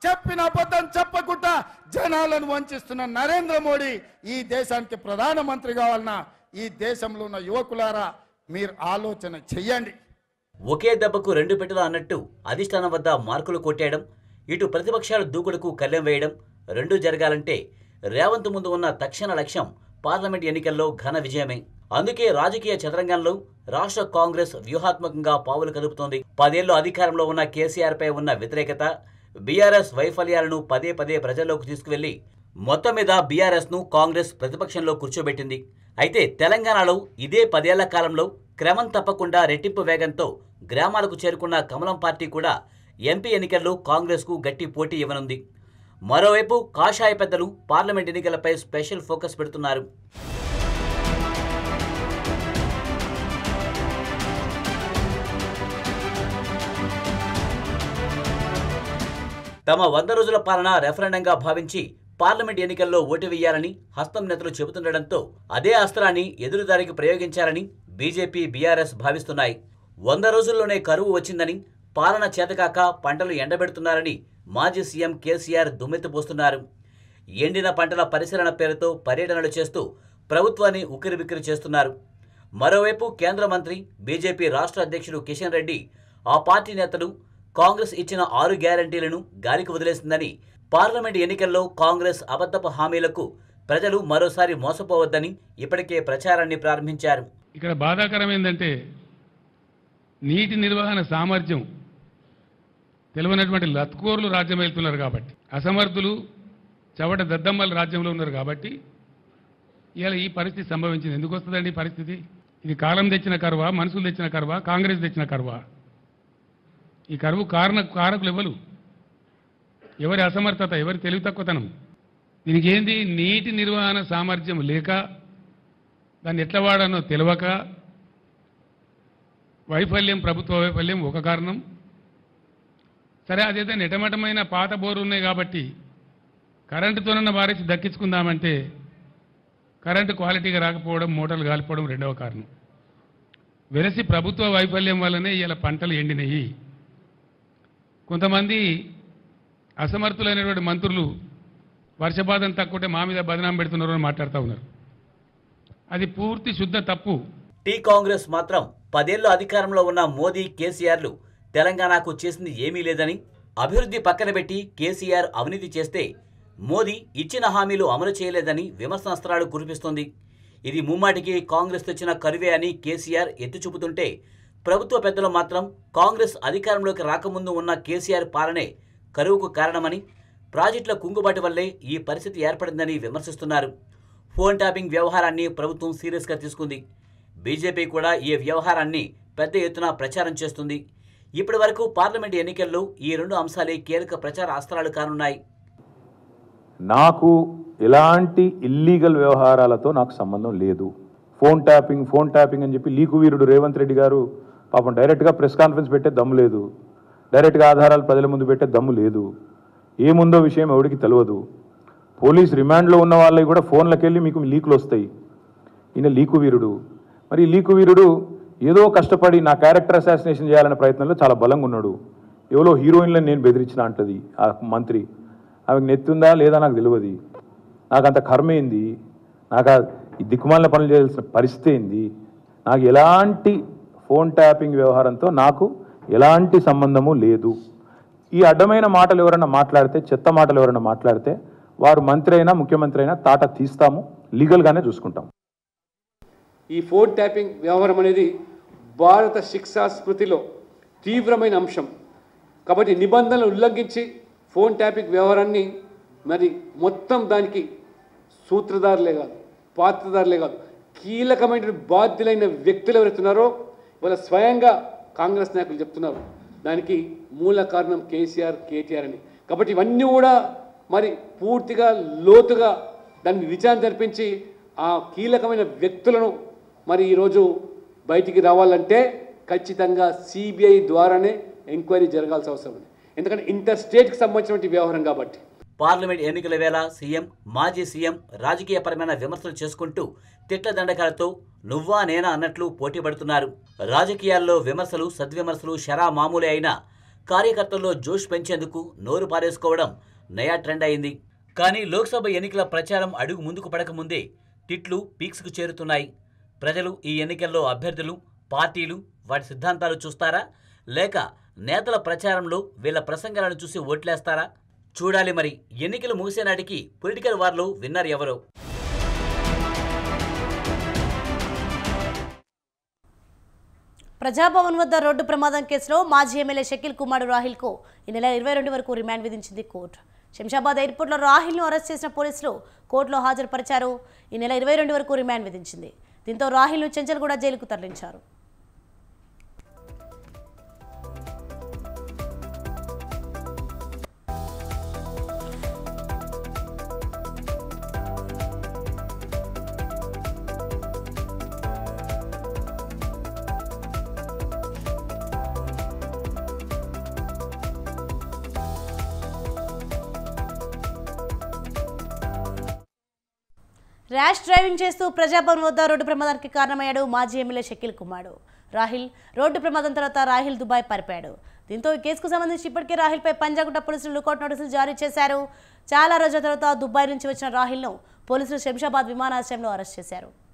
చెప్పిన అబద్ధం చెప్పకుండా జనాలను వంచిస్తున్న నరేంద్ర మోడీ ఈ దేశానికి ప్రధానమంత్రి కావాలన్నా ఈ దేశంలో ఉన్న యువకులారా మీరు ఆలోచన చెయ్యండి ఒకే దెబ్బకు రెండు పెట్టెలు అన్నట్టు అధిష్టానం వద్ద మార్కులు కొట్టేయడం ఇటు ప్రతిపక్షాల దూకుడుకు కళ్ళెం వేయడం రెండూ జరగాలంటే రేవంత్ ముందు ఉన్న తక్షణ లక్ష్యం పార్లమెంట్ ఎన్నికల్లో ఘన విజయమే అందుకే రాజకీయ చదరంగంలో రాష్ట్ర కాంగ్రెస్ వ్యూహాత్మకంగా పావులు కదుపుతోంది పదేళ్లు అధికారంలో ఉన్న కేసీఆర్ పై ఉన్న వ్యతిరేకత బీఆర్ఎస్ వైఫల్యాలను పదే పదే ప్రజల్లోకి తీసుకువెళ్లి మొత్తం మీద బీఆర్ఎస్ ను కాంగ్రెస్ ప్రతిపక్షంలో కూర్చోబెట్టింది అయితే తెలంగాణలో ఇదే పదేళ్ల కాలంలో క్రమం తప్పకుండా రెట్టింపు వేగంతో గ్రామాలకు చేరుకున్న కమలం పార్టీ కూడా ఎంపీ ఎన్నికల్లో కాంగ్రెస్కు గట్టి పోటీ ఇవ్వనుంది మరోవైపు కాషాయ పెద్దలు పార్లమెంట్ ఎన్నికలపై స్పెషల్ ఫోకస్ పెడుతున్నారు తమ వంద రోజుల పాలన రెఫరెండంగా భావించి పార్లమెంట్ ఎన్నికల్లో ఓటు వేయాలని హస్తం నేతలు చెబుతుండటంతో అదే అస్త్రాన్ని ఎదురుదారికి ప్రయోగించాలని బీజేపీ బీఆర్ఎస్ భావిస్తున్నాయి వంద రోజుల్లోనే కరువు వచ్చిందని పాలన చేతకాక పంటలు ఎండబెడుతున్నారని మాజీ సీఎం కేసీఆర్ దుమ్మెత్తిపోస్తున్నారు ఎండిన పంటల పరిశీలన పేరుతో పర్యటనలు చేస్తూ ప్రభుత్వాన్ని ఉక్కిరిబిక్కిరి చేస్తున్నారు మరోవైపు కేంద్ర మంత్రి బీజేపీ రాష్ట్ర అధ్యక్షుడు కిషన్ రెడ్డి ఆ పార్టీ నేతలు కాంగ్రెస్ ఇచ్చిన ఆరు గ్యారంటీలను గాలికి వదిలేసిందని పార్లమెంట్ ఎన్నికల్లో కాంగ్రెస్ అబద్ధపు హామీలకు ప్రజలు మరోసారి మోసపోవద్దని ఇప్పటికే ప్రచారాన్ని ప్రారంభించారు ఇక్కడ బాధాకరం ఏంటంటే నీటి నిర్వహణ సామర్థ్యం తెలియనటువంటి లత్కోర్లు రాజ్యం వెళ్తున్నారు కాబట్టి అసమర్థులు చవట దద్దమ్మల రాజ్యంలో ఉన్నారు కాబట్టి ఇవాళ ఈ పరిస్థితి సంభవించింది ఎందుకు వస్తుందండి ఈ పరిస్థితి ఇది కాలం తెచ్చిన కరువా మనుషులు తెచ్చిన కరువా కాంగ్రెస్ తెచ్చిన కరువా ఈ కరువు కారణ కారకులు ఎవరు ఎవరి అసమర్థత ఎవరి తెలివి తక్కువతనం దీనికి ఏంది నీటి నిర్వహణ సామర్థ్యం లేక దాన్ని ఎట్లా వాడానో తెలియక వైఫల్యం ప్రభుత్వ వైఫల్యం ఒక కారణం సరే అదైతే నిటమటమైన పాత బోరు ఉన్నాయి కాబట్టి కరెంటుతోనన్న వారేసి దక్కించుకుందామంటే కరెంటు క్వాలిటీగా రాకపోవడం మోటార్లు కాలిపోవడం రెండవ కారణం వెరసి ప్రభుత్వ వైఫల్యం వల్లనే ఇలా పంటలు ఎండినాయి కొంతమంది అసమర్థులైనటువంటి మంత్రులు వర్షపాతం తక్కువటే మా మీద బదనాం పెడుతున్నారు అని మాట్లాడుతూ ఉన్నారు అది పూర్తి శుద్ధ తప్పు టీ కాంగ్రెస్ మాత్రం పదేళ్లు అధికారంలో ఉన్న మోదీ కేసీఆర్లు తెలంగాణకు చేసింది ఏమీ లేదని అభివృద్ధి పక్కన పెట్టి కేసీఆర్ అవినీతి చేస్తే మోదీ ఇచ్చిన హామీలు అమలు చేయలేదని విమర్శనాస్త్రాలు కురిపిస్తోంది ఇది ముమ్మాటికి కాంగ్రెస్ తెచ్చిన కరువే అని కేసీఆర్ ఎత్తి చూపుతుంటే ప్రభుత్వ పెద్దలు మాత్రం కాంగ్రెస్ అధికారంలోకి రాకముందు ఉన్న కేసీఆర్ పాలనే కరువుకు కారణమని ప్రాజెక్టుల కుంగుబాటు వల్లే ఈ పరిస్థితి ఏర్పడిందని విమర్శిస్తున్నారు ఫోన్ ట్యాపింగ్ వ్యవహారాన్ని ప్రభుత్వం సీరియస్గా తీసుకుంది బీజేపీ కూడా ఈ వ్యవహారాన్ని పెద్ద ఎత్తున ప్రచారం చేస్తుంది ఇప్పటి వరకు పార్లమెంట్ ఎన్నికల్లో ఈ రెండు అంశాలే కీలక ప్రచార అస్త్రాలు కానున్నాయి నాకు ఎలాంటి ఇల్లీగల్ వ్యవహారాలతో నాకు సంబంధం లేదు ఫోన్ ట్యాపింగ్ ఫోన్ ట్యాపింగ్ అని చెప్పి లీకు వీరుడు రేవంత్ రెడ్డి గారు పాపం డైరెక్ట్గా ప్రెస్ కాన్ఫరెన్స్ పెట్టే దమ్ము లేదు డైరెక్ట్గా ఆధారాలు ప్రజల ముందు పెట్టే దమ్ము లేదు ఏముందో విషయం ఎవడికి తెలియదు పోలీస్ రిమాండ్లో ఉన్న వాళ్ళకి కూడా ఫోన్లకు వెళ్ళి మీకు లీకులు వస్తాయి ఈయన లీకు వీరుడు మరి ఈ లీకు వీరుడు ఏదో కష్టపడి నా క్యారెక్టర్ అసాసినేషన్ చేయాలనే ప్రయత్నంలో చాలా బలంగా ఉన్నాడు ఎవరో హీరోయిన్లను నేను బెదిరించిన అంటది ఆ మంత్రి ఆమెకు నెత్తుందా లేదా నాకు తెలియదు నాకు అంత కర్మ ఏంది నాకు ఆ ఈ దిక్కుమాలిన పనులు చేయాల్సిన పరిస్థితి ఏంది నాకు ఎలాంటి ఫోన్ ట్యాపింగ్ వ్యవహారంతో నాకు ఎలాంటి సంబంధము లేదు ఈ అడ్డమైన మాటలు ఎవరైనా మాట్లాడితే చెత్త మాటలు ఎవరైనా మాట్లాడితే వారు మంత్రి అయినా ముఖ్యమంత్రి అయినా తాట తీస్తాము లీగల్గానే చూసుకుంటాం ఈ ఫోన్ ట్యాపింగ్ వ్యవహారం అనేది భారత శిక్షా స్మృతిలో తీవ్రమైన అంశం కాబట్టి నిబంధనలు ఉల్లంఘించి ఫోన్ ట్యాపింగ్ వ్యవహారాన్ని మరి మొత్తం దానికి సూత్రధారులే కాదు పాత్రధారులే కాదు కీలకమైన బాధ్యులైన వ్యక్తులు ఎవరైతున్నారో ఇవాళ స్వయంగా కాంగ్రెస్ నాయకులు చెప్తున్నారు దానికి మూల కారణం కేసీఆర్ కేటీఆర్ అని కాబట్టి ఇవన్నీ కూడా మరి పూర్తిగా లోతుగా దాన్ని విచారణ జరిపించి ఆ కీలకమైన వ్యక్తులను మరి ఈరోజు బయటికి రావాలంటే ఖచ్చితంగా సిబిఐ ద్వారానే ఎంక్వైరీ జరగాల్సిన అవసరం ఉంది ఎందుకంటే ఇంటర్ స్టేట్కి సంబంధించినటువంటి వ్యవహారం కాబట్టి పార్లమెంట్ ఎన్నికల వేళ సీఎం మాజీ సీఎం రాజకీయపరమైన విమర్శలు చేసుకుంటూ తిట్ల దండకాలతో నువ్వా నేనా అన్నట్లు పోటీ పడుతున్నారు రాజకీయాల్లో విమర్శలు సద్విమర్శలు షరా మామూలే అయినా కార్యకర్తల్లో జోష్ పెంచేందుకు నోరు పారేసుకోవడం నయా ట్రెండ్ అయింది కానీ లోక్సభ ఎన్నికల ప్రచారం అడుగు ముందుకు పడకముందే తిట్లు పీక్స్కు చేరుతున్నాయి ప్రజలు ఈ ఎన్నికల్లో అభ్యర్థులు పార్టీలు వాటి సిద్ధాంతాలు చూస్తారా లేక నేతల ప్రచారంలో వీళ్ళ ప్రసంగాలను చూసి ఓట్లేస్తారా చూడాలి మరి ఎన్నికలు ముగిసే నాటికి పొలిటికల్ వార్లో విన్నర్ ఎవరో ప్రజాభవన్ వద్ద రోడ్డు ప్రమాదం కేసులో మాజీ ఎమ్మెల్యే షకీల్ కుమార్ రాహిల్కు ఈ నెల ఇరవై రెండు వరకు రిమాండ్ విధించింది కోర్టు శంషాబాద్ ఎయిర్పోర్ట్లో రాహిల్ను అరెస్ట్ చేసిన పోలీసులు కోర్టులో హాజరుపరిచారు ఈ నెల ఇరవై రెండు వరకు రిమాండ్ విధించింది దీంతో రాహిల్ను చెంచల్గూడ జైలుకు తరలించారు ర్యాష్ డ్రైవింగ్ చేస్తూ ప్రజాభవన్ వద్ద రోడ్డు ప్రమాదానికి కారణమయ్యాడు మాజీ ఎమ్మెల్యే షకీల్ కుమార్ రాహిల్ రోడ్డు ప్రమాదం తర్వాత రాహిల్ దుబాయ్ పారిపోయాడు దీంతో ఈ కేసుకు సంబంధించి ఇప్పటికే రాహిల్పై పంజాగుట్ట పోలీసులు లుకౌట్ నోటీసులు జారీ చేశారు చాలా రోజుల తర్వాత దుబాయ్ నుంచి వచ్చిన రాహిల్ను పోలీసులు శంషాబాద్ విమానాశ్రయంలో అరెస్ట్ చేశారు